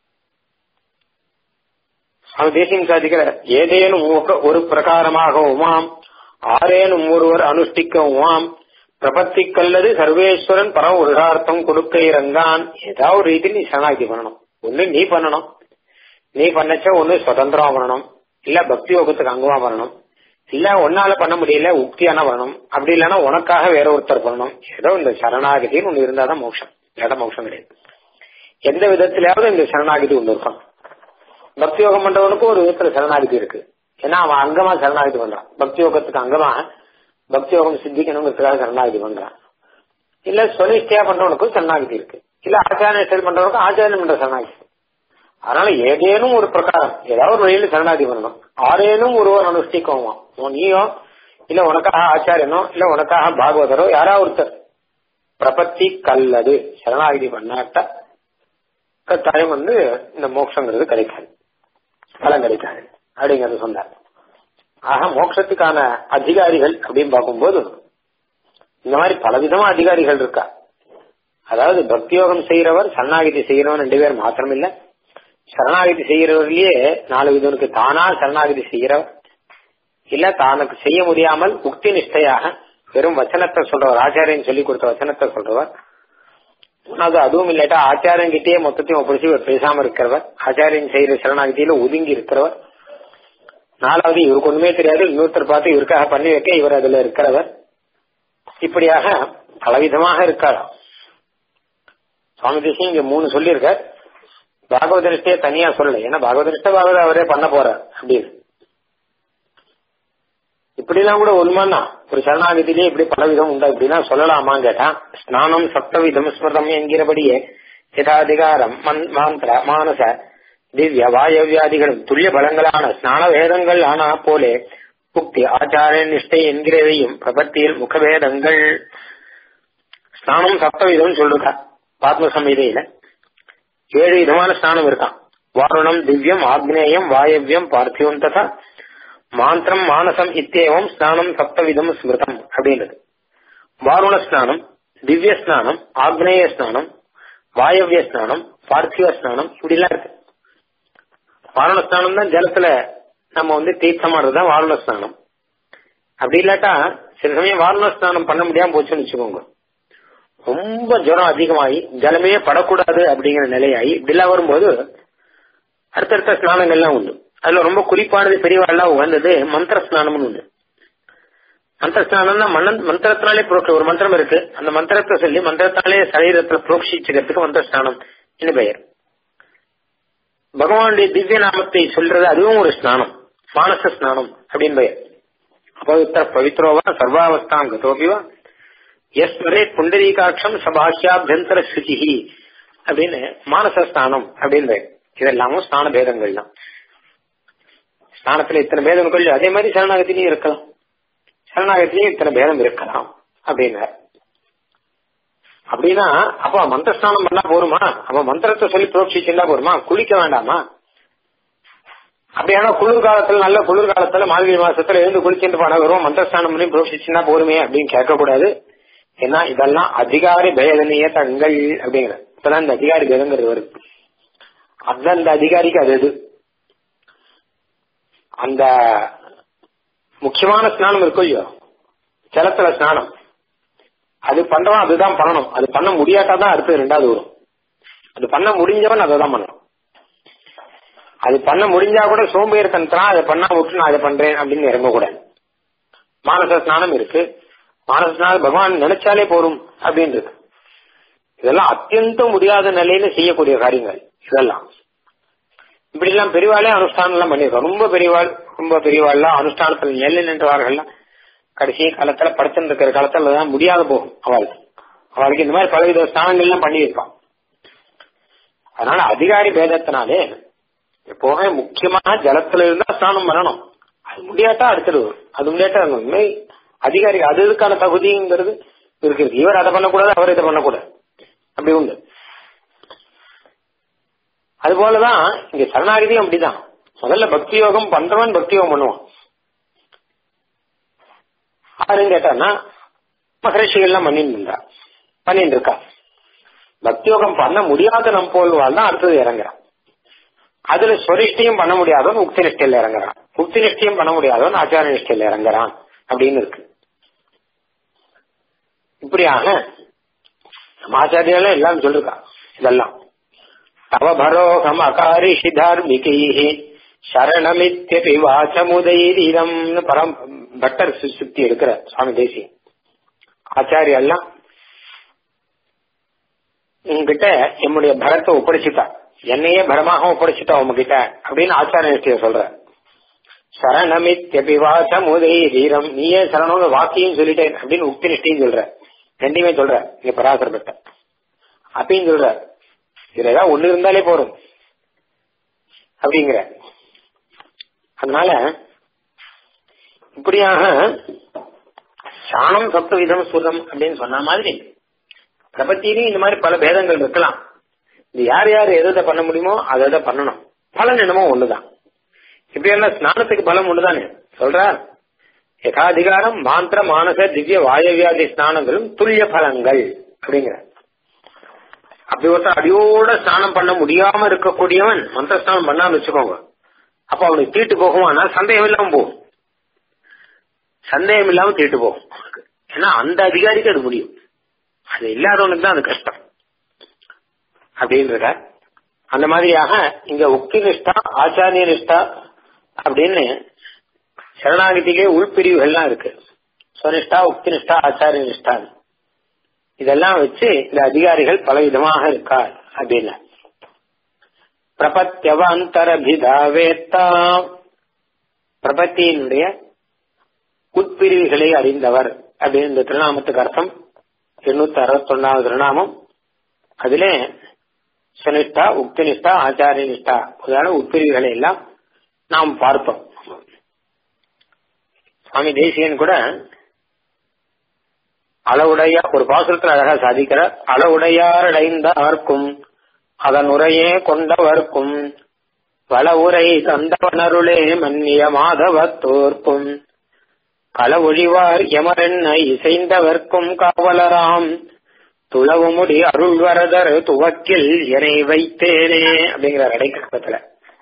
அவன் தேசியம் சாதிக்கிற ஏதேனும் ஒரு பிரகாரமாக உமாம் ஆரேனும் ஒருவர் அனுஷ்டிக்க உமாம் பிரபத்திக்கல்லது சர்வேஸ்வரன் பரம உருகார்த்தம் கொடுக்க இறங்கான் ஏதாவது ஒரு ரீதியில் நீ சரணாகி பண்ணணும் ஒண்ணு நீ பண்ணணும் நீ பண்ணச்ச ஒண்ணு சுதந்திரமா பண்ணணும் இல்ல பக்தி யோகத்துக்கு அங்கமா பண்ணணும் இல்ல ஒன்னால பண்ண முடியல உக்தியான பண்ணணும் அப்படி இல்லைன்னா உனக்காக வேற ஒருத்தர் பண்ணணும் ஏதோ இந்த சரணாகதின்னு ஒண்ணு இருந்தாதான் மோட்சம் இல்லாத மோட்சம் கிடையாது எந்த விதத்திலாவது இந்த சரணாகதி ஒண்ணு இருக்கும் பக்தி யோகம் பண்றவனுக்கும் ஒரு விதத்துல சரணாகதி இருக்கு ஏன்னா அவன் அங்கமா சரணாகதி பண்றான் பக்தி யோகத்துக்கு அங்கமா பக்தி யோகம் சித்திக்கணுங்கிறதுக்காக சரணாகதி பண்றான் இல்ல சொலிஷ்டியா பண்றவனுக்கும் சரணாகதி இருக்கு இல்ல ஆச்சாரிய செயல் பண்றவனுக்கும் ஆச்சாரியம் பண்ற சரணாகதி அதனால ஏதேனும் ஒரு பிரகாரம் ஏதாவது ஒரு வழியில சரணாகதி பண்ணணும் ஆரேனும் ஒருவர் அனுஷ்டிக்குமா நீயோ இல்ல உனக்காக ஆச்சாரியனோ இல்ல உனக்காக பாகவதரோ யாராவது ஒருத்தர் பிரபத்தி கல்லது சரணாகதி பண்ணாட்ட கட்டாயம் வந்து இந்த மோட்சங்கிறது கிடைக்காது பலன் கிடைக்காது அப்படிங்கறது சொன்னார் ஆக மோட்சத்துக்கான அதிகாரிகள் அப்படின்னு பார்க்கும்போது இந்த மாதிரி பலவிதமா அதிகாரிகள் இருக்கா அதாவது பக்தியோகம் செய்யறவர் சரணாகிதி செய்யறவன் ரெண்டு பேர் மாத்திரம் இல்ல சரணாகிதி செய்யறவர்களே நாலு விதனுக்கு தானா சரணாகிதி செய்யறவர் இல்ல தானுக்கு செய்ய முடியாமல் உக்தி நிஷ்டையாக வெறும் வச்சனத்தை சொல்றவர் ஆச்சாரியன் சொல்லி கொடுத்த வச்சனத்தை சொல்றவர் அது அதுவும் இல்லாட்டா ஆச்சாரியன் கிட்டேயே மொத்தத்தையும் ஒப்படைச்சு இவர் பேசாம இருக்கிறவர் ஆச்சாரியன் செய்யற சரணாகதியில ஒதுங்கி இருக்கிறவர் நாலாவது இவருக்கு ஒண்ணுமே தெரியாது இன்னொருத்தர் பார்த்து இவருக்காக பண்ணி வைக்க இவர் அதுல இருக்கிறவர் இப்படியாக பலவிதமாக இருக்காராம் சுவாமி தேசியம் இங்க மூணு சொல்லியிருக்க பாகவத நிஷ்டையே தனியா சொல்லல ஏன்னா பாகவத நிஷ்ட பாகவத அவரே பண்ண போறார் அப்படின்னு இப்படி எல்லாம் கூட உண்மைன்னா ஒரு சரணாகதியிலே இப்படி பலவிதம் உண்டா இப்படின்னா சொல்லலாமான்னு கேட்டான் ஸ்நானம் சப்தவிதம் ஸ்மிருதம் என்கிறபடியே சிதாதிகாரம் மாந்திர மானச திவ்ய வாயவியாதிகளும் துல்லிய பலங்களான ஸ்நான வேதங்கள் ஆனா போலே புக்தி ஆச்சாரிய நிஷ்டை என்கிறதையும் பிரபத்தியில் முகவேதங்கள் ஸ்நானம் சப்தவிதம் சொல்றா பாத்ம சம்ஹிதையில ஏழு விதமான ஸ்நானம் இருக்கான் வாருணம் திவ்யம் ஆக்னேயம் வாயவ்யம் பார்த்திவம் ததா மாந்திரம் மானசம் இத்தேவம் ஸ்நானம் சப்தவிதம் ஸ்மிருதம் அப்படின்றது வாருண ஸ்நானம் திவ்ய ஸ்நானம் ஆக்னேய ஸ்நானம் வாயவ்ய ஸ்நானம் பார்த்திவ ஸ்நானம் இப்படி எல்லாம் இருக்கு வாருண ஸ்நானம் தான் ஜலத்துல நம்ம வந்து தீர்த்தமாடுறதுதான் வாருண ஸ்நானம் அப்படி இல்லாட்டா சில சமயம் வாருண ஸ்நானம் பண்ண முடியாம போச்சுன்னு வச்சுக்கோங்க ரொம்ப ஜுரம் அதிகமாகி ஜலமே படக்கூடாது அப்படிங்கிற நிலையாகி இப்படிலாம் வரும்போது அடுத்தடுத்த ஸ்நானங்கள்லாம் உண்டு அதுல ரொம்ப குறிப்பானது பெரியவாள்லாம் உகந்தது மந்திர ஸ்நானம்னு உண்டு மந்திர ஸ்நானம்னா மன்னன் மந்திரத்தினாலே புரோக்ஷ ஒரு மந்திரம் இருக்கு அந்த மந்திரத்தை சொல்லி மந்திரத்தாலே சரீரத்துல புரோக்ஷிச்சுக்கிறதுக்கு மந்திர ஸ்நானம் என்ன பெயர் பகவானுடைய திவ்ய நாமத்தை சொல்றது அதுவும் ஒரு ஸ்நானம் மானச ஸ்நானம் அப்படின்னு பெயர் அபவித்திர பவித்ரோவா சர்வாவஸ்தாம் கதோபிவா எஸ் வரே புண்டரீகாட்சம் சபாஷ்யாபியந்தர சுச்சிஹி அப்படின்னு மானச ஸ்நானம் அப்படின்னு பெயர் இதெல்லாமும் ஸ்நான பேதங்கள் தான் ஸ்நானத்துல இத்தனை பேதம் கொள்ளு அதே மாதிரி சரணாகத்திலையும் இருக்கலாம் சரணாகத்திலையும் இத்தனை பேதம் இருக்கலாம் அப்படின்னார் அப்படின்னா அப்ப மந்திர ஸ்நானம் பண்ணா போருமா அப்ப மந்திரத்தை சொல்லி புரோட்சிச்சுன்னா போருமா குளிக்க வேண்டாமா அப்படியானா குளிர் காலத்துல நல்ல குளிர் காலத்துல மார்கழி மாசத்துல எழுந்து குளிச்சுட்டு போனா வரும் மந்திர ஸ்நானம் பண்ணி புரோட்சிச்சுன்னா போருமே அப்படின்னு கேட்க கூடாது ஏன்னா இதெல்லாம் அதிகாரி பேதனிய தங்கள் அப்படிங்கிற இப்பதான் இந்த அதிகாரி பேதங்கிறது வருது அந்தந்த அதிகாரிக்கு அது எது அந்த முக்கியமான ஸ்நானம் இருக்கும் இல்லையோ ஜலத்துல ஸ்நானம் அது பண்றவன் அதுதான் பண்ணணும் அது பண்ண முடியாட்டாதான் அடுத்தது ரெண்டாவது வரும் அது பண்ண முடிஞ்சவன் அதை தான் பண்ணணும் அது பண்ண முடிஞ்சா கூட சோம்பேறித்தனத்தான் அதை பண்ணா விட்டு நான் அதை பண்றேன் அப்படின்னு இறங்கக்கூடாது மானச ஸ்நானம் இருக்கு மானச ஸ்நானம் பகவான் நினைச்சாலே போரும் அப்படின்னு இருக்கு இதெல்லாம் அத்தியந்தம் முடியாத நிலையில செய்யக்கூடிய காரியங்கள் இதெல்லாம் இப்படி எல்லாம் பெரியவாளே அனுஷ்டானம் எல்லாம் பண்ணிருக்கோம் ரொம்ப பெரியவாள் ரொம்ப பெரியவாள்லாம் அனுஷ்டானத்தில் நெல்லை நின்றவார்கள்லாம் கடைசி காலத்துல படுத்துட்டு இருக்கிற காலத்துல தான் முடியாத போகும் அவள் அவளுக்கு இந்த மாதிரி பலவித ஸ்தானங்கள் எல்லாம் பண்ணியிருப்பான் அதனால அதிகாரி பேதத்தினாலே எப்பவுமே முக்கியமான ஜலத்துல இருந்தா ஸ்நானம் பண்ணணும் அது முடியாட்டா அடுத்தது வரும் அது முடியாட்டா உண்மை அதிகாரி அது இதுக்கான தகுதிங்கிறது இருக்கு இவர் அதை பண்ணக்கூடாது அவர் இதை பண்ணக்கூடாது அப்படி உண்டு அது போலதான் இங்க சரணாகிதியும் அப்படிதான் முதல்ல பக்தி யோகம் பண்றவன் பக்தி யோகம் பண்ணுவான் யாருன்னு கேட்டான்னா மகரிஷிகள்லாம் பண்ணிட்டு இருந்தா பண்ணிட்டு இருக்கா பக்தியோகம் பண்ண முடியாத நம் போல்வாள் தான் அடுத்தது இறங்குறான் அதுல ஸ்வரிஷ்டியும் பண்ண முடியாதவன் உக்தி நிஷ்டையில இறங்குறான் உக்தி நிஷ்டையும் பண்ண முடியாதவன் ஆச்சார நிஷ்டையில இறங்குறான் அப்படின்னு இருக்கு இப்படியாக நம்ம ஆச்சாரியால எல்லாம் சொல்லிருக்கா இதெல்லாம் தவபரோகம் அகாரிஷி தார்மிகை சரணமித்யபி வாசமுதைரீரம் பரம் பட்டர் சு- சுத்தி எடுக்கிற சுவாமி தேசிய ஆச்சாரியா எல்லாம் உங்ககிட்ட என்னுடைய பரத்தை ஒப்படைச்சிட்டா என்னையே பரமாக ஒப்படைச்சிட்டா உங்ககிட்ட அப்படின்னு ஆச்சாரிய நிஷ்டைய சொல்ற சரணமித்யபி வாசமுதைரீரம் நீயே சரணம்னு வாக்கியம் சொல்லிட்டேன் அப்படின்னு உக்தி நிஷ்டையும் சொல்ற ரெண்டையுமே சொல்ற இங்க பராசரப்பட்ட அப்பயும் சொல்ற இதுல ஏதாவது ஒண்ணு இருந்தாலே போதும் அப்படிங்கிற அதனால இப்படியாக சாணம் சப்த விதம் சுரம் அப்படின்னு சொன்ன மாதிரி பிரபத்தியிலும் இந்த மாதிரி பல பேதங்கள் இருக்கலாம் இது யார் யார் எதை எதை பண்ண முடியுமோ அதை எதை பண்ணணும் பலன் என்னமோ ஒண்ணுதான் இப்படி எல்லாம் ஸ்நானத்துக்கு பலம் ஒண்ணுதானே சொல்றார் யதாதிகாரம் மாந்திர மானச திவ்ய வாயவியாதி ஸ்நானங்களும் துல்லிய பலன்கள் அப்படிங்கிற அப்படி ஒருத்தர் அடியோட ஸ்நானம் பண்ண முடியாம இருக்கக்கூடியவன் மந்திர ஸ்நானம் பண்ணாம வச்சுக்கோங்க அப்ப அவனுக்கு தீட்டு போகுமானா சந்தேகம் இல்லாம போகும் சந்தேகம் இல்லாம தீட்டு போகும் ஏன்னா அந்த அதிகாரிக்கு அது முடியும் அது இல்லாதவனுக்கு தான் அது கஷ்டம் அப்படின்றத அந்த மாதிரியாக இங்க உக்தி நிஷ்டா ஆச்சாரிய நிஷ்டா அப்படின்னு சரணாகதிக்கே உள்பிரிவுகள்லாம் இருக்கு சுனிஷ்டா உக்தி நிஷ்டா ஆச்சாரிய நிஷ்டா இதெல்லாம் வச்சு இந்த அதிகாரிகள் பல விதமாக இருக்கார் அப்படின்னு பிரபத்தியவாந்தரபிதாவேத்தா பிரபத்தியினுடைய உட்பிரிவுகளை அறிந்தவர் அப்படின்னு இந்த திருநாமத்துக்கு அர்த்தம் எண்ணூத்தி அறுபத்தி ஒன்னாவது திருநாமம் அதிலே சுனிஷ்டா உக்தினிஷ்டா ஆச்சாரிய நிஷ்டா முதலான உட்பிரிவுகளை எல்லாம் நாம் பார்த்தோம் சுவாமி தேசியன் கூட அளவுடைய ஒரு பாசுரத்தில் அழகா சாதிக்கிறார் அளவுடையார் அடைந்தார்க்கும் அதன் உரையே கொண்டவர்க்கும் வள உரை தந்தவனருளே மன்னிய மாதவத்தோர்க்கும் கள ஒழிவார் எமரென்ன இசைந்தவர்க்கும் காவலராம் துளவுமுடி அருள்வரதர் துவக்கில் எனை வைத்தேனே அப்படிங்கிற அடைக்கத்துல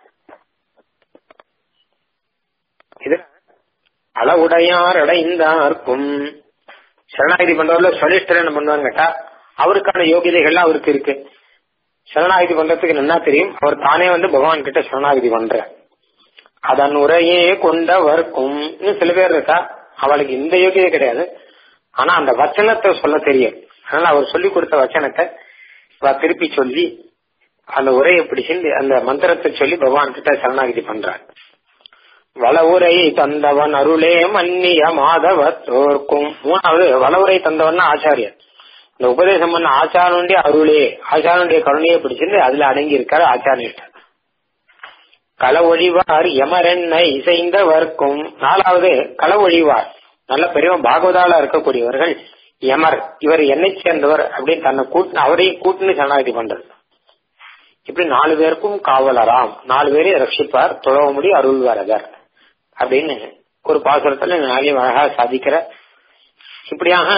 இது அளவுடையார் அடைந்தார்க்கும் சரணாகிதி பண்றவர்ல சொலிஸ்டர் என்ன பண்ணுவாங்க கேட்டா அவருக்கான யோகிதைகள்லாம் அவருக்கு இருக்கு சரணாகிதி பண்றதுக்கு நல்லா தெரியும் அவர் தானே வந்து பகவான் கிட்ட சரணாகிதி பண்ற அதன் உரையே கொண்டவர்க்கும் இன்னும் சில பேர் இருக்கா அவளுக்கு இந்த யோகியதை கிடையாது ஆனா அந்த வச்சனத்தை சொல்ல தெரியும் அதனால அவர் சொல்லி கொடுத்த வச்சனத்தை அவ திருப்பி சொல்லி அந்த உரையை பிடிச்சு அந்த மந்திரத்தை சொல்லி பகவான் கிட்ட சரணாகிதி பண்றார் வளவுரை தந்தவன் அருளே மன்னிய மாதவத்தோர்க்கும் மூணாவது வளவுரை தந்தவன் ஆச்சாரியர் இந்த உபதேசம் பண்ண ஆச்சாரனுடைய அருளே ஆச்சாரனுடைய கருணையை பிடிச்சிருந்து அதுல அடங்கி இருக்காரு ஆச்சாரியர் களவொழிவார் யமரென்னை இசைந்தவர்க்கும் நாலாவது களவொழிவார் நல்ல பெரியவன் பாகவதால இருக்கக்கூடியவர்கள் யமர் இவர் என்னை சேர்ந்தவர் அப்படின்னு தன்னை கூட்டு அவரையும் கூட்டுன்னு சரணாகதி பண்றது இப்படி நாலு பேருக்கும் காவலராம் நாலு பேரையும் ரட்சிப்பார் துழவமுடி அருள்வரதர் அப்படின்னு ஒரு பாசுரத்துல நாளையும் அழகா சாதிக்கிற இப்படியாக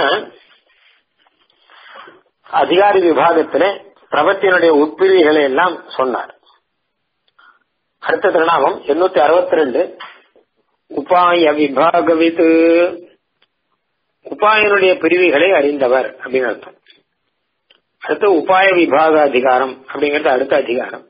அதிகாரி விபாகத்துல பிரபத்தினுடைய உட்பிரிவுகளை எல்லாம் சொன்னார் அடுத்த திருநாமம் எண்ணூத்தி அறுபத்தி ரெண்டு உபாய விபாகவித்து உபாயனுடைய பிரிவுகளை அறிந்தவர் அப்படின்னு அர்த்தம் அடுத்து உபாய விபாக அதிகாரம் அப்படிங்கிறது அடுத்த அதிகாரம்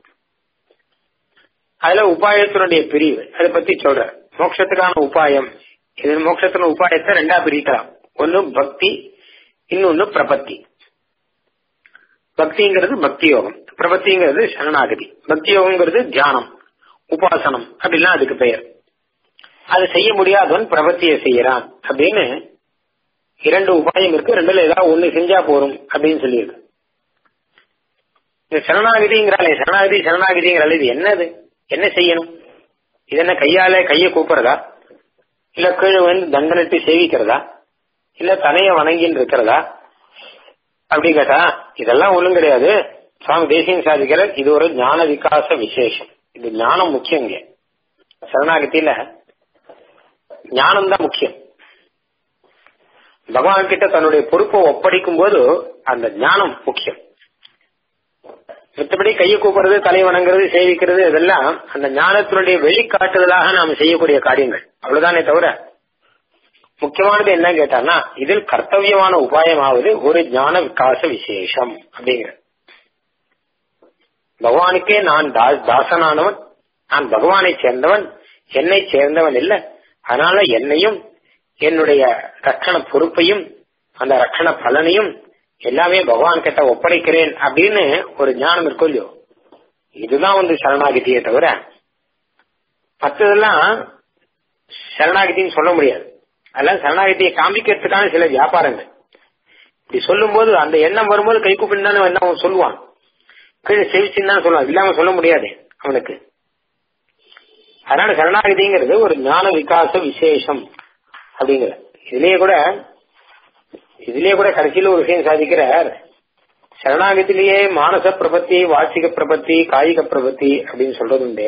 அதுல உபாயத்தினுடைய பிரிவு அதை பத்தி சொல்ற மோட்சத்துக்கான உபாயம் இது மோட்சத்தின உபாயத்தை ரெண்டா பிரிக்கலாம் ஒன்னு பக்தி இன்னொன்னு பிரபத்தி பக்திங்கிறது பக்தி யோகம் பிரபத்திங்கிறது சரணாகதி பக்தி யோகங்கிறது தியானம் உபாசனம் அப்படிலாம் அதுக்கு பெயர் அது செய்ய முடியாதவன் பிரபத்தியை செய்யறான் அப்படின்னு இரண்டு உபாயம் இருக்கு ரெண்டுல ஏதாவது ஒண்ணு செஞ்சா போறோம் அப்படின்னு சொல்லியிருக்கு இந்த சரணாகதிங்கிறாலே சரணாகதி சரணாகதிங்கிறாலே இது என்னது என்ன செய்யணும் இது என்ன கையால கைய கூப்பிடுறதா இல்ல கீழே வந்து தண்டனிட்டு சேவிக்கிறதா இல்ல தனைய வணங்கின்னு இருக்கிறதா அப்படி கேட்டா இதெல்லாம் ஒண்ணும் கிடையாது சுவாமி தேசியம் சாதிக்கிற இது ஒரு ஞான விகாச விசேஷம் இது ஞானம் முக்கியம் இங்க சரணாகத்தில ஞானம் தான் முக்கியம் பகவான் கிட்ட தன்னுடைய பொறுப்பை ஒப்படைக்கும் போது அந்த ஞானம் முக்கியம் மற்றபடி கையை கூப்பிடுறது தலை வணங்குறது சேவிக்கிறது இதெல்லாம் அந்த ஞானத்தினுடைய வெளிக்காட்டுதலாக நாம் செய்யக்கூடிய காரியங்கள் அவ்வளவுதானே தவிர முக்கியமானது என்ன கேட்டான்னா இதில் கர்த்தவியமான உபாயமாவது ஒரு ஞான விகாச விசேஷம் அப்படிங்கிற பகவானுக்கே நான் தாசனானவன் நான் பகவானை சேர்ந்தவன் என்னை சேர்ந்தவன் இல்ல அதனால என்னையும் என்னுடைய ரட்சண பொறுப்பையும் அந்த ரட்சண பலனையும் எல்லாமே பகவான் கிட்ட ஒப்படைக்கிறேன் அப்படின்னு ஒரு ஞானம் இருக்கும் இல்லையோ இதுதான் வந்து சரணாகிதியை தவிர மற்றதெல்லாம் சரணாகிதின்னு சொல்ல முடியாது அதெல்லாம் சரணாகிதியை காமிக்கிறதுக்கான சில வியாபாரங்கள் இப்படி சொல்லும் போது அந்த எண்ணம் வரும்போது கை கூப்பிட்டு தானே என்ன அவன் சொல்லுவான் கீழே செவிச்சுன்னு தான் சொல்லுவான் இல்லாம சொல்ல முடியாது அவனுக்கு அதனால சரணாகிதிங்கிறது ஒரு ஞான விகாச விசேஷம் அப்படிங்கிற இதுலயே கூட இதுலயே கூட கடைசியில ஒரு விஷயம் சாதிக்கிறார் சரணாகத்திலேயே மானச பிரபத்தி வாச்சிக பிரபத்தி காயிக பிரபத்தி அப்படின்னு சொல்றது உண்டு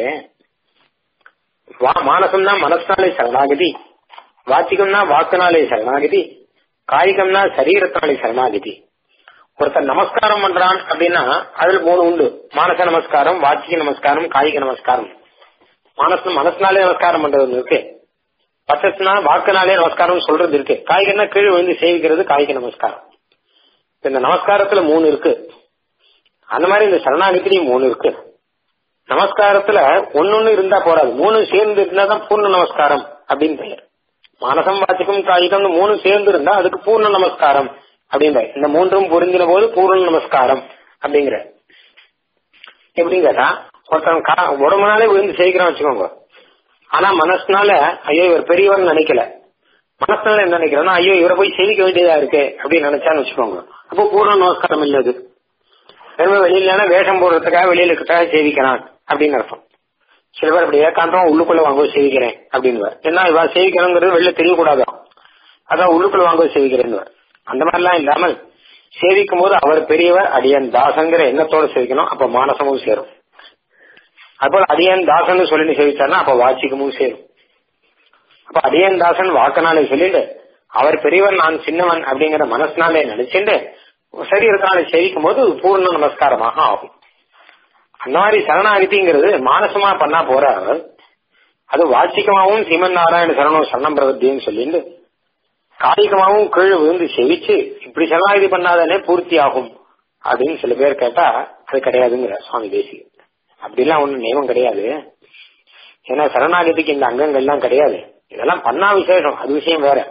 மானசம்னா மனசாலே சரணாகதி வாச்சிகம்னா வாக்குனாலே சரணாகதி காய்கம்னா சரீரத்தினாலே சரணாகதி ஒருத்தர் நமஸ்காரம் பண்றான் அப்படின்னா அதுல மூணு உண்டு மானச நமஸ்காரம் வாச்சிக நமஸ்காரம் காய்க நமஸ்காரம் மனசு மனசுனாலே நமஸ்காரம் பண்றது இருக்கு பச்சத்துனா வாக்குனாலே நமஸ்காரம் சொல்றது இருக்கு காய்கறினா கீழே விழுந்து சேவிக்கிறது காய்க நமஸ்காரம் இந்த நமஸ்காரத்துல மூணு இருக்கு அந்த மாதிரி இந்த சரணாகத்திலையும் மூணு இருக்கு நமஸ்காரத்துல ஒன்னொன்னு இருந்தா போறாது மூணு சேர்ந்து இருந்தா தான் பூர்ண நமஸ்காரம் அப்படின்னு பெயர் மானசம் வாச்சிக்கும் காய்கம் மூணு சேர்ந்து இருந்தா அதுக்கு பூர்ண நமஸ்காரம் அப்படின்ற இந்த மூன்றும் பொருந்தின போது பூர்ண நமஸ்காரம் அப்படிங்கிற எப்படின்னு கேட்டா ஒருத்தன் உடம்புனாலே விழுந்து செய்கிறான் வச்சுக்கோங்க ஆனா மனசுனால ஐயோ இவர் பெரியவர் நினைக்கல மனசுனால என்ன நினைக்கிறேன்னா ஐயோ இவரை போய் சேவிக்க வேண்டியதா இருக்கு அப்படின்னு நினைச்சான்னு வச்சுக்கோங்க அப்போ பூர்ண நமஸ்காரம் இல்ல அது வெறும் வெளியில வேஷம் போடுறதுக்காக வெளியில இருக்கிறதுக்காக சேவிக்கிறான் அப்படின்னு அர்த்தம் சில பேர் அப்படி ஏகாந்தம் உள்ளுக்குள்ள வாங்க சேவிக்கிறேன் அப்படின்னு ஏன்னா இவ சேவிக்கணுங்கிறது வெளில தெரியக்கூடாது அதான் உள்ளுக்குள்ள வாங்க சேவிக்கிறேன்னு அந்த மாதிரிலாம் இல்லாமல் சேவிக்கும் போது அவர் பெரியவர் அடியன் தாசங்கிற எண்ணத்தோட சேவிக்கணும் அப்ப மானசமும் சேரும் அதுபோல அடியன் தாசன் சொல்லி சேவிச்சார்னா அப்ப வாச்சிக்கமும் சேரும் அப்ப அடியன் தாசன் வாக்கனாலே சொல்லிட்டு அவர் பெரியவன் நான் சின்னவன் அப்படிங்கிற மனசுனாலே நினைச்சுட்டு சரீரத்தினாலே சேவிக்கும் போது பூர்ண நமஸ்காரமாக ஆகும் அந்த மாதிரி சரணாகதிங்கிறது மானசமா பண்ணா போற அது வாச்சிகமாவும் சீமன் நாராயண சரணம் சரணம் பிரவத்தின்னு சொல்லிட்டு காலிகமாவும் கீழே விழுந்து செவிச்சு இப்படி சரணாகதி பண்ணாதானே பூர்த்தி ஆகும் அப்படின்னு சில பேர் கேட்டா அது கிடையாதுங்கிற சுவாமி தேசி அப்படிலாம் ஒண்ணும் நியமம் கிடையாது ஏன்னா சரணாகதிக்கு இந்த அங்கங்கள்லாம் கிடையாது இதெல்லாம் பண்ணா விசேஷம் அது விஷயம் வேற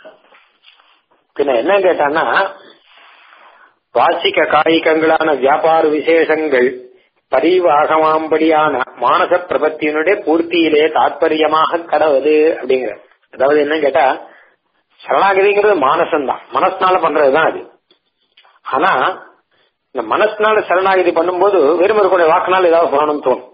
பின்ன என்ன கேட்டான்னா வாசிக்க காய்கங்களான வியாபார விசேஷங்கள் பரிவாகமாம்படியான மானச பிரபத்தியினுடைய பூர்த்தியிலே தாற்பயமாக கடவுது அப்படிங்கிற அதாவது என்ன கேட்டா சரணாகதிங்கிறது மானசம்தான் மனசுனால பண்றதுதான் அது ஆனா இந்த மனசுனால சரணாகதி பண்ணும்போது வெறும் இருக்கக்கூடிய வாக்குனால ஏதாவது சொல்லணும்னு தோணும்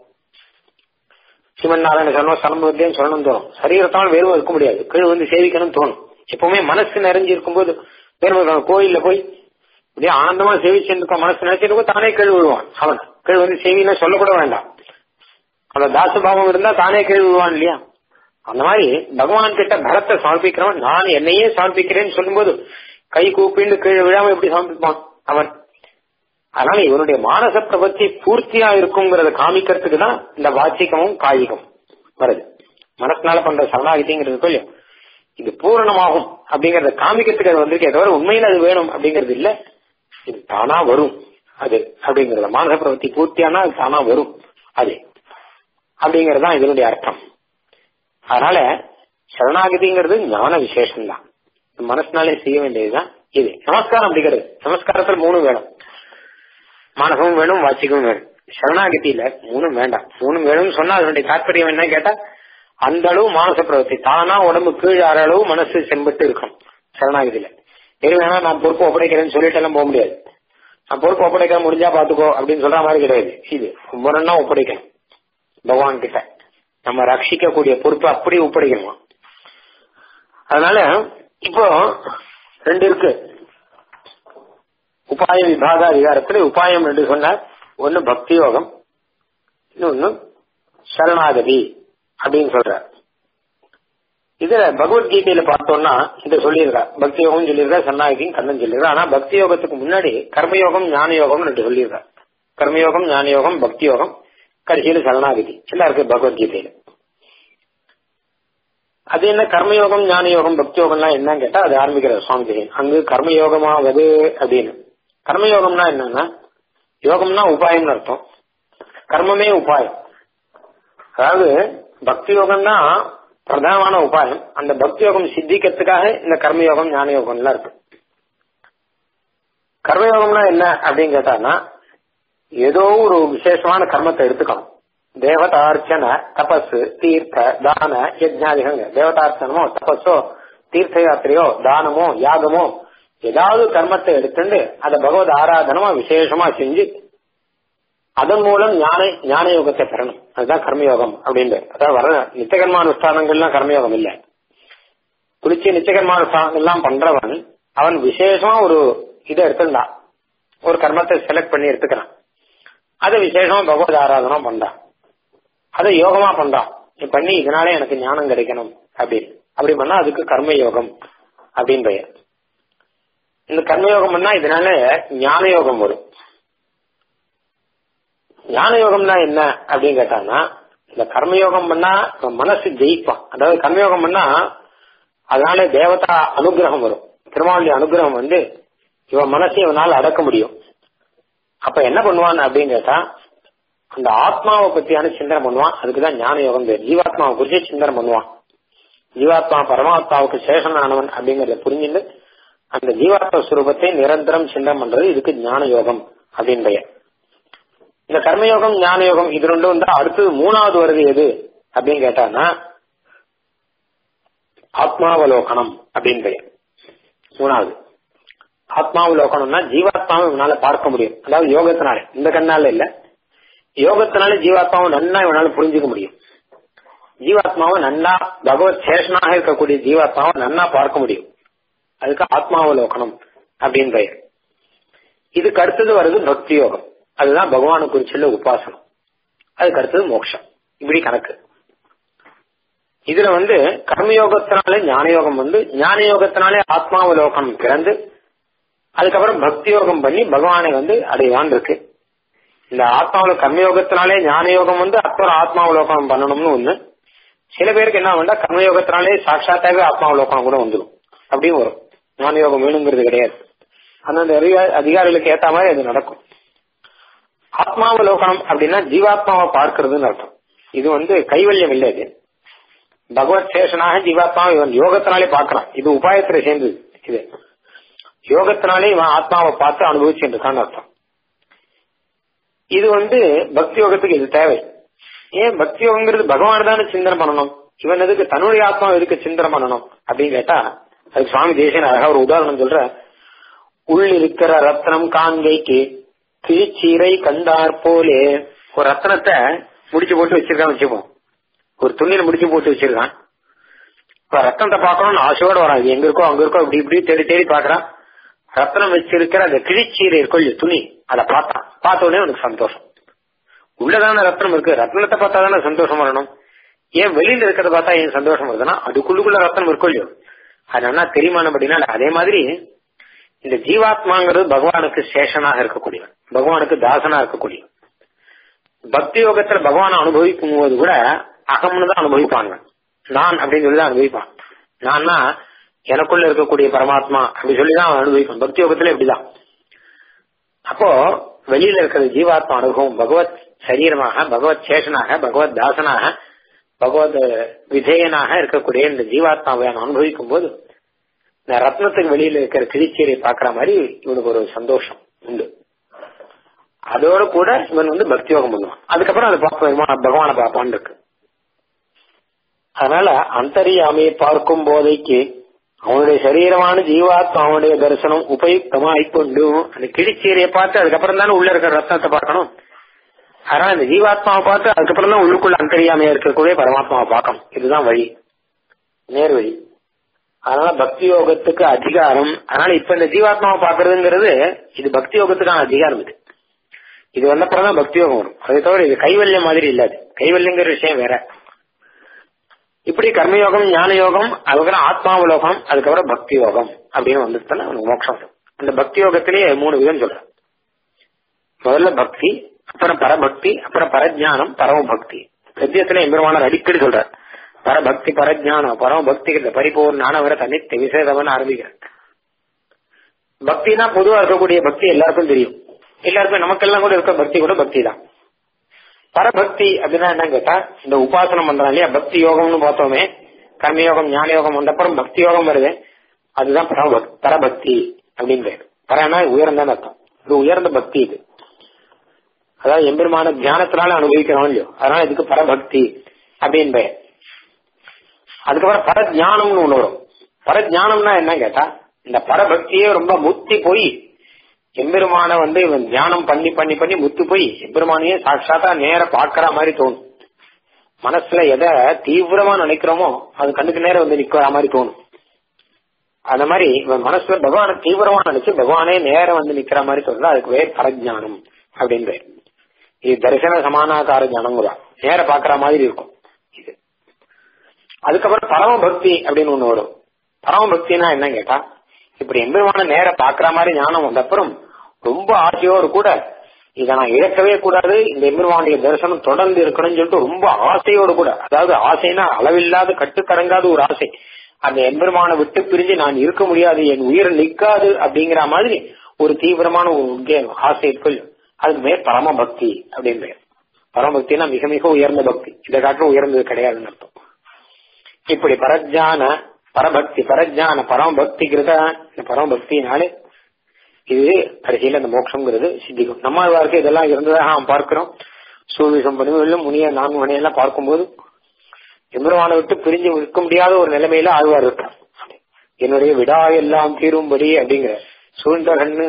சிவன் நாராயண சரணம் சரணபத்தியம் சொல்லணும்னு தோணும் சரீரத்தால் வெறும் இருக்க முடியாது கீழே வந்து சேவிக்கணும்னு தோணும் எப்பவுமே மனசு நிறைஞ்சு இருக்கும்போது வெறும் கோயில்ல போய் அப்படியே ஆனந்தமா சேவிச்சுருக்கோம் மனசு நினைச்சிருக்கோம் தானே கீழ் விழுவான் அவன் கீழ் வந்து சேவினா சொல்லக்கூட வேண்டாம் அந்த தாசபாவம் இருந்தா தானே கீழ் விழுவான் இல்லையா அந்த மாதிரி பகவான் கிட்ட பரத்தை சமர்ப்பிக்கிறவன் நான் என்னையே சமர்ப்பிக்கிறேன்னு சொல்லும்போது கை கூப்பிண்டு கீழே விழாம எப்படி சமர்ப்பிப்பான் அவன் அதனால இவனுடைய மானச பிரபத்தி பூர்த்தியா இருக்குங்கிறத காமிக்கிறதுக்கு தான் இந்த வாச்சிகமும் காயிகம் வருது மனசுனால பண்ற சரணாகிதிங்கிறது இல்லையோ இது பூரணமாகும் அப்படிங்கறத காமிக்கிறதுக்கு அது வந்திருக்கே தவிர உண்மையில அது வேணும் அப்படிங்கறது இல்ல இது தானா வரும் அது அப்படிங்கறது மானச பிரவத்தி பூர்த்தியானா அது தானா வரும் அது அப்படிங்கறது தான் இதனுடைய அர்த்தம் அதனால சரணாகதிங்கிறது ஞான விசேஷம் தான் மனசுனாலே செய்ய வேண்டியதுதான் இது நமஸ்காரம் அப்படிங்கிறது நமஸ்காரத்துல மூணு வேணும் மானசமும் வேணும் வாச்சிக்கமும் வேணும் சரணாகதியில மூணும் வேண்டாம் மூணும் வேணும்னு சொன்னா அதனுடைய தாற்பயம் என்ன கேட்டா அந்த அளவு மானச பிரவர்த்தி தானா உடம்பு கீழ் ஆற அளவு மனசு செம்பட்டு இருக்கும் சரணாகதியில எது வேணா நான் பொறுப்பு ஒப்படைக்கிறேன்னு சொல்லிட்டு எல்லாம் போக முடியாது நான் பொறுப்பு ஒப்படைக்க முடிஞ்சா பாத்துக்கோ அப்படின்னு சொல்ற மாதிரி கிடையாது இது ஒவ்வொன்னா ஒப்படைக்கணும் பகவான் கிட்ட நம்ம ரட்சிக்கக்கூடிய பொறுப்பு அப்படி ஒப்படைக்கணுமா அதனால இப்போ ரெண்டு இருக்கு உபாய விபாக அதிகாரத்துல உபாயம் ரெண்டு சொன்னார் ஒன்னு பக்தி யோகம் இன்னொன்னு சரணாகதி அப்படின்னு சொல்ற இதுல பகவத்கீதையில பார்த்தோம்னா இத சொல்லியிருக்கா பக்தி யோகம் சொல்லியிருக்கா சன்னாகியும் கண்ணன் சொல்லியிருக்கா ஆனா பக்தி யோகத்துக்கு முன்னாடி கர்மயோகம் ஞான யோகம் ரெண்டு சொல்லியிருக்கா கர்மயோகம் ஞான யோகம் பக்தி யோகம் கடைசியில சரணாகதி எல்லாம் இருக்கு பகவத்கீதையில அது என்ன கர்மயோகம் ஞான யோகம் பக்தி யோகம்லாம் என்னன்னு கேட்டா அது ஆரம்பிக்கிறார் சுவாமி தேசிகன் அங்கு கர்மயோகமாவது அப்படின்னு கர்மயோகம்னா என்னன்னா யோகம்னா உபாயம்னு அர்த்தம் கர்மமே உபாயம் அதாவது பக்தி யோகம்னா பிரதானமான உபாயம் அந்த பக்தி யோகம் சித்திக்கிறதுக்காக இந்த கர்மயோகம் ஞான யோகம்லாம் இருக்கு கர்மயோகம்னா என்ன அப்படின்னு கேட்டான்னா ஏதோ ஒரு விசேஷமான கர்மத்தை எடுத்துக்கணும் தேவதார்ச்சன தபஸ் தீர்த்த தான யஜ்ஞாதிகங்க தேவதார்ச்சனமோ தபஸோ தீர்த்த யாத்திரையோ தானமோ யாகமோ ஏதாவது கர்மத்தை எடுத்துட்டு அதை பகவத் ஆராதனமா விசேஷமா செஞ்சு அதன் மூலம் ஞான ஞான யோகத்தை பெறணும் அதுதான் கர்மயோகம் அப்படின்னு அதாவது வர நித்தியகர்மானுஷ்டானங்கள்லாம் கர்மயோகம் இல்ல குளிச்சு நித்தியகர்மானுஷ்டானங்கள்லாம் பண்றவன் அவன் விசேஷமா ஒரு இதை எடுத்துட்டான் ஒரு கர்மத்தை செலக்ட் பண்ணி எடுத்துக்கிறான் அதை விசேஷமா பகவத் ஆராதனா பண்றான் அதை யோகமா பண்றான் நீ பண்ணி இதனாலே எனக்கு ஞானம் கிடைக்கணும் அப்படின்னு அப்படி பண்ணா அதுக்கு கர்மயோகம் அப்படின்னு பெயர் இந்த கர்மயோகம் பண்ணா இதனால ஞான யோகம் வரும் ஞான யோகம்னா என்ன அப்படின்னு கேட்டான்னா இந்த கர்மயோகம் பண்ணா மனசு ஜெயிப்பான் அதாவது கர்மயோகம் பண்ணா அதனால தேவதா அனுகிரகம் வரும் திருமாவளி அனுகிரகம் வந்து இவன் மனசை இவனால் அடக்க முடியும் அப்ப என்ன பண்ணுவான் அப்படின்னு கேட்டா அந்த ஆத்மாவை பத்தியான சிந்தனை பண்ணுவான் அதுக்குதான் ஞான யோகம் பேர் ஜீவாத்மாவை குறிச்சு சிந்தனை பண்ணுவான் ஜீவாத்மா பரமாத்மாவுக்கு சேஷனானவன் அப்படிங்கறத புரிஞ்சுட்டு அந்த ஜீவாத்ம சுரூபத்தை நிரந்தரம் சிந்தனை பண்றது இதுக்கு ஞான யோகம் அப்படின்னு பெயர் இந்த கர்மயோகம் ஞான யோகம் இது ரெண்டும் வந்து அடுத்தது மூணாவது வருது எது அப்படின்னு கேட்டான்னா ஆத்மாவலோகனம் அப்படின்னு பெயர் மூணாவது ஆத்மாவலோகனம்னா ஜீவாத்மாவை இவனால பார்க்க முடியும் அதாவது யோகத்தினால இந்த கண்ணால இல்ல யோகத்தினால ஜீவாத்மாவை நன்னா இவனால புரிஞ்சுக்க முடியும் ஜீவாத்மாவை நன்னா பகவத் சேஷனாக இருக்கக்கூடிய ஜீவாத்மாவை நன்னா பார்க்க முடியும் அதுக்கு ஆத்மாவலோகனம் அப்படின்னு பெயர் இதுக்கு அடுத்தது வருது பக்தி யோகம் அதுதான் பகவானு குறிச்சுள்ள உபாசனம் அதுக்கு அடுத்தது மோட்சம் இப்படி கணக்கு இதுல வந்து கர்மயோகத்தினாலே ஞான யோகம் வந்து ஞான யோகத்தினாலே ஆத்மாவலோகனம் பிறந்து அதுக்கப்புறம் பக்தி யோகம் பண்ணி பகவானை வந்து அடைவான் இருக்கு இந்த ஆத்மாவில கர்மயோகத்தினாலே ஞான யோகம் வந்து அப்புறம் ஆத்மாவலோகனம் பண்ணணும்னு ஒண்ணு சில பேருக்கு என்ன பண்ணா கர்மயோகத்தினாலே சாட்சாத்தாவே ஆத்மாவலோகனம் கூட வந்துடும் அப்படியும் வரும் ஞான யோகம் வேணுங்கிறது கிடையாது அந்தந்த அதிகாரிகளுக்கு ஏத்த மாதிரி அது நடக்கும் ஆத்மாவலோகனம் அப்படின்னா ஜீவாத்மாவை பார்க்கறதுன்னு அர்த்தம் இது வந்து கைவல்யம் இல்லை இது பகவத் சேஷனாக ஜீவாத்மாவை இவன் யோகத்தினாலே பார்க்கறான் இது உபாயத்துல சேர்ந்தது இது யோகத்தினாலே இவன் ஆத்மாவை பார்த்து அனுபவிச்சுட்டு இருக்கான்னு அர்த்தம் இது வந்து பக்தி யோகத்துக்கு இது தேவை ஏன் பக்தி யோகங்கிறது பகவான் தானே சிந்தனை பண்ணணும் இவன் எதுக்கு தன்னுடைய ஆத்மா எதுக்கு சிந்தனை பண்ணணும் அப்படின்னு கேட்டா அதுக்கு சுவாமி தேசியன் அழகா ஒரு உதாரணம் சொல்ற உள் இருக்கிற ரத்னம் காண்கைக்கு கிழிச்சீரை கண்டார் போலே ஒரு ரத்னத்தை முடிச்சு போட்டு வச்சிருக்கான் வச்சுப்போம் ஒரு துணியில முடிச்சு போட்டு வச்சிருக்கான் இப்ப ரத்தனத்தை பார்க்கணும்னு ஆசையோட வரான் இது எங்க இருக்கோ அங்க இருக்கோ இப்படி இப்படி தேடி தேடி பாக்குறான் ரத்தனம் வச்சிருக்கிற அந்த கிழிச்சீரை இருக்கும் துணி அதை பார்த்தான் பார்த்த உடனே அவனுக்கு சந்தோஷம் உள்ளதான ரத்னம் இருக்கு ரத்னத்தை பார்த்தா தானே சந்தோஷம் வரணும் ஏன் வெளியில இருக்கிறத பார்த்தா ஏன் சந்தோஷம் வருதுன்னா அதுக்குள்ளுக்குள்ள ரத்னம் இருக்கும் இல்லையோ அது நல்லா தெரியுமான அப்படின்னா அதே மாதிரி இந்த ஜீவாத்மாங்கிறது பகவானுக்கு சேஷனாக இருக்கக்கூடியவன் பகவானுக்கு தாசனா இருக்கக்கூடியவன் பக்தி யோகத்துல பகவானை அனுபவிக்கும் போது கூட அகம்னு தான் அனுபவிப்பாங்க நான் அப்படின்னு சொல்லி தான் அனுபவிப்பான் நான்னா எனக்குள்ள இருக்கக்கூடிய பரமாத்மா அப்படி சொல்லி தான் அவன் அனுபவிப்பான் பக்தி யோகத்துல இப்படிதான் அப்போ வெளியில இருக்கிற ஜீவாத்மா அனுபவம் பகவத் சரீரமாக பகவத் சேஷனாக பகவத் தாசனாக பகவத் விதேயனாக இருக்கக்கூடிய இந்த ஜீவாத்மாவை அவன் அனுபவிக்கும் போது இந்த ரத்னத்துக்கு வெளியில இருக்கிற கிழிச்சீரை பாக்குற மாதிரி இவனுக்கு ஒரு சந்தோஷம் உண்டு அதோட கூட இவன் வந்து பக்தி யோகம் பண்ணுவான் அதுக்கப்புறம் அதை பார்ப்போம் பகவானை பார்ப்பான் இருக்கு அதனால அந்தரியாமையை பார்க்கும் போதைக்கு அவனுடைய சரீரமான ஜீவாத்மா அவனுடைய தரிசனம் உபயுக்தமாய் கொண்டு அந்த கிழிச்சீரையை பார்த்து அதுக்கப்புறம் தானே உள்ள இருக்கிற ரத்னத்தை பார்க்கணும் அதனால இந்த ஜீவாத்மாவை பார்த்து அதுக்கப்புறம் தான் உள்ளுக்குள்ள அந்தரியாமையா இருக்கக்கூடிய பரமாத்மாவை பார்க்கணும் இதுதான் வழி நேர் வழி அதனால பக்தி யோகத்துக்கு அதிகாரம் அதனால இப்ப இந்த ஜீவாத்மாவை பாக்குறதுங்கிறது இது பக்தி யோகத்துக்கான அதிகாரம் இது இது வந்தப்பறம் தான் பக்தி யோகம் வரும் அதை தவிர இது கைவல்யம் மாதிரி இல்லாது கைவல்யங்கிற விஷயம் வேற இப்படி கர்மயோகம் ஞான யோகம் அதுக்கப்புறம் ஆத்மாவலோகம் அதுக்கப்புறம் பக்தி யோகம் அப்படின்னு வந்துட்டுனா அவனுக்கு மோட்சம் வரும். அந்த பக்தி யோகத்திலேயே மூணு விதம் சொல்றேன் முதல்ல பக்தி அப்புறம் பரபக்தி அப்புறம் பரஜானம் பரமபக்தி கத்தியத்துல எம்பெருமானார் அடிக்கடி சொல்றார் பரபக்தி பரஜானம் பரமபக்தி இந்த பரிபூர்ண ஞானவர தனித்த விசேதவன் ஆரம்பிக்கிறார் பக்தினா பொதுவா இருக்கக்கூடிய பக்தி எல்லாருக்கும் தெரியும் எல்லாருக்கும் நமக்கெல்லாம் கூட இருக்க பக்தி கூட பக்தி தான் பரபக்தி அப்படின்னா என்ன கேட்டா இந்த உபாசனம் பண்றாங்க இல்லையா பக்தி யோகம்னு பார்த்தோமே கர்மயோகம் ஞான யோகம் வந்தப்புறம் பக்தி யோகம் வருது அதுதான் பரபக்- பரபக்தி அப்படின்னு பேரு பரனா உயர்ந்தன்னு அர்த்தம் இது உயர்ந்த பக்தி இது அதாவது எம்பெருமான தியானத்தினால அனுபவிக்கிறோம் இல்லையோ அதனால இதுக்கு பரபக்தி அப்படின்னு பெயர் அதுக்கப்புறம் பரஜானம்னு ஒண்ணு வரும் பரஜானம்னா என்ன கேட்டா இந்த பரபக்தியே ரொம்ப முத்தி போய் எம்பெருமான வந்து இவன் தியானம் பண்ணி பண்ணி பண்ணி முத்து போய் எம்பெருமானையே சாட்சாத்தா நேர பாக்குற மாதிரி தோணும் மனசுல எதை தீவிரமா நினைக்கிறோமோ அது கண்ணுக்கு நேரம் வந்து நிக்கிற மாதிரி தோணும் அந்த மாதிரி இவன் மனசுல பகவான தீவிரமா நினைச்சு பகவானே நேரம் வந்து நிக்கிற மாதிரி தோணுது அதுக்கு பேர் பரஜானம் அப்படின்னு பேர் இது தரிசன சமானாகார ஞானங்களா நேர பாக்குற மாதிரி இருக்கும் இது அதுக்கப்புறம் பரம பக்தி அப்படின்னு ஒண்ணு வரும் பரம பக்தினா என்ன கேட்டா இப்படி எம்பெருமான நேர பாக்குற மாதிரி ஞானம் வந்த அப்புறம் ரொம்ப ஆசையோடு கூட இதை நான் இழக்கவே கூடாது இந்த எம்பெருமானுடைய தரிசனம் தொடர்ந்து இருக்கணும்னு சொல்லிட்டு ரொம்ப ஆசையோடு கூட அதாவது ஆசைனா அளவில்லாத கட்டுக்கடங்காத ஒரு ஆசை அந்த எம்பெருமானை விட்டு பிரிஞ்சு நான் இருக்க முடியாது என் உயிர் நிக்காது அப்படிங்கிற மாதிரி ஒரு தீவிரமான ஒரு உத்வேகம், ஆசை இருக்கு அதுக்கு மேல் பரம பக்தி அப்படின்னு பேர் பரம பக்தினா மிக மிக உயர்ந்த பக்தி இதை காட்டிலும் உயர்ந்தது கிடையாதுன்னு அர்த்தம் இப்படி பரஜான பரபக்தி பரஜான பரமபக்திங்கிறத இந்த பரமபக்தினாலே இது கடைசியில இந்த மோட்சம்ங்கிறது சித்திக்கும் நம்ம வாழ்க்கை இதெல்லாம் இருந்ததாக நாம் பார்க்கிறோம் சூழ்விசம் பணிவுகளும் முனிய நான்கு மணியெல்லாம் பார்க்கும்போது எம்பெருமானை விட்டு பிரிஞ்சு இருக்க முடியாத ஒரு நிலைமையில ஆழ்வார் இருக்கார் என்னுடைய விடா எல்லாம் தீரும்படி அப்படிங்கிற சூழ்ந்த கண்ணு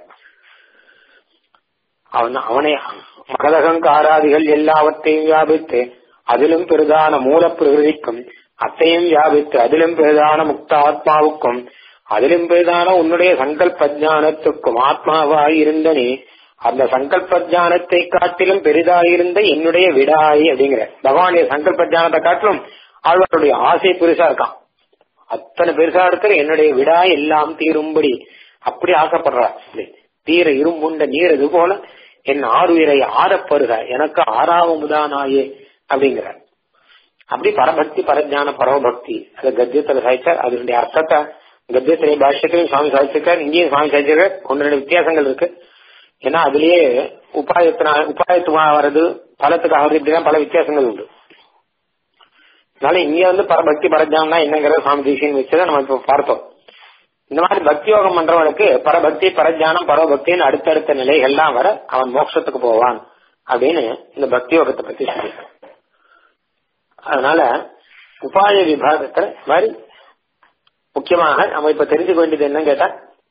அவன் அவனை மகதகங்காராதிகள் எல்லாவற்றையும் வியாபித்து அதிலும் பெரிதான மூல பிரகிருதிக்கும் அத்தையும் வியாபித்து அதிலும் பெரிதான முக்த ஆத்மாவுக்கும் அதிலும் பெரிதான உன்னுடைய சங்கல்ப ஞானத்துக்கும் ஆத்மாவாய் இருந்த நீ அந்த சங்கல்ப ஞானத்தை காட்டிலும் பெரிதாயிருந்த என்னுடைய விடாய் அப்படிங்கிற பகவானுடைய சங்கல்ப ஞானத்தை காட்டிலும் ஆழ்வாருடைய ஆசை பெருசா இருக்கான் அத்தனை பெருசா இருக்கிற என்னுடைய விடாய் எல்லாம் தீரும்படி அப்படி ஆசைப்படுறார் தீர இரும்புண்ட நீர் இது போல என் ஆறுயிரை ஆறப்பருக எனக்கு ஆறாவமுதானாயே அப்படிங்கிறார் அப்படி பரபக்தி பரஜான பரமபக்தி அது கத்தியத்துல சாய்ச்சார் அதனுடைய அர்த்தத்தை கத்தியத்திலே பாஷ்யத்திலையும் சுவாமி சாதிச்சிருக்கார் இங்கேயும் சுவாமி சாதிச்சிருக்கார் ஒன்று ரெண்டு வித்தியாசங்கள் இருக்கு ஏன்னா அதுலயே உபாயத்தினா உபாயத்துவா வர்றது பலத்துக்காக வர்றது இப்படிதான் பல வித்தியாசங்கள் உண்டு அதனால இங்க வந்து பரபக்தி பரஜானம்னா என்னங்கிறத சுவாமி தேசியம் வச்சதை நம்ம இப்ப பார்த்தோம் இந்த மாதிரி பக்தி யோகம் பண்றவனுக்கு பரபக்தி பரஜானம் பரபக்தின்னு அடுத்தடுத்த நிலைகள்லாம் வர அவன் மோட்சத்துக்கு போவான் அப்படின்னு இந்த பக்தி யோகத்தை பத்தி சொல்லியிருக்கான் அதனால உபாய விபாகத்துல இந்த மாதிரி முக்கியமாக நம்ம இப்ப தெரிஞ்சுக்க வேண்டியது என்னன்னு கேட்டா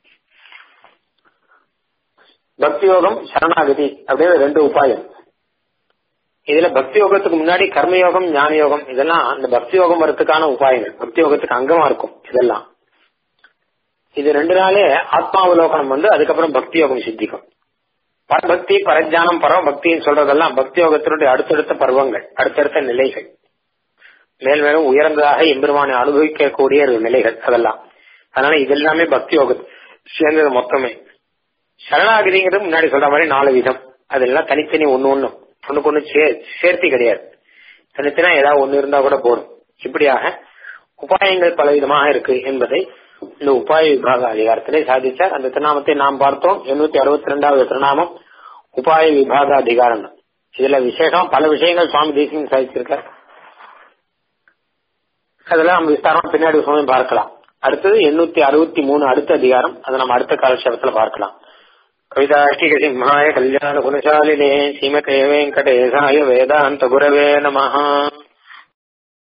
பக்தி யோகம் சரணாகதி அப்படின்னு ரெண்டு உபாயம் இதுல பக்தி யோகத்துக்கு முன்னாடி கர்மயோகம் ஞான யோகம் இதெல்லாம் அந்த பக்தி யோகம் வரத்துக்கான உபாயங்கள் பக்தி யோகத்துக்கு அங்கமா இருக்கும் இதெல்லாம் இது ரெண்டு நாளே ஆத்மாவலோகனம் வந்து அதுக்கப்புறம் பக்தி யோகம் சித்திக்கும் பரபக்தி பரஜானம் பரமபக்தின்னு சொல்றதெல்லாம் பக்தி யோகத்தினுடைய அடுத்தடுத்த பருவங்கள் அடுத்தடுத்த நிலைகள் மேல் மேலும் உயர்ந்ததாக எம்பெருமானை அனுபவிக்கக்கூடிய ஒரு நிலைகள் அதெல்லாம் அதனால இதெல்லாமே பக்தி யோகம் சேர்ந்தது மொத்தமே சரணாகதிங்கிறது முன்னாடி சொல்ற மாதிரி நாலு விதம் அதெல்லாம் தனித்தனி ஒண்ணு ஒண்ணு ஒண்ணுக்கு ஒண்ணு சேர்த்தி கிடையாது தனித்தனா ஏதாவது ஒண்ணு இருந்தா கூட போதும் இப்படியாக உபாயங்கள் பல விதமாக இருக்கு என்பதை இந்த உபாய விபாக அதிகாரத்திலே சாதிச்சார் அந்த திருநாமத்தை நாம் பார்த்தோம் எண்ணூத்தி அறுபத்தி ரெண்டாவது திருநாமம் உபாய விபாக அதிகாரம் இதுல விசேஷம் பல விஷயங்கள் சுவாமி தேசியம் சாதிச்சிருக்கார் அதெல்லாம் நம்ம விஸ்தாரமா பின்னாடி சமயம் பார்க்கலாம் அடுத்தது எண்ணூத்தி அறுபத்தி மூணு அடுத்த அதிகாரம் அதை நம்ம அடுத்த காலட்சேபத்துல பார்க்கலாம் கவிதாஷ்டிக சிம்ஹாய கல்யாண குணசாலினே ஸ்ரீமதே வெங்கடேசாய வேதாந்த குரவே நமஹா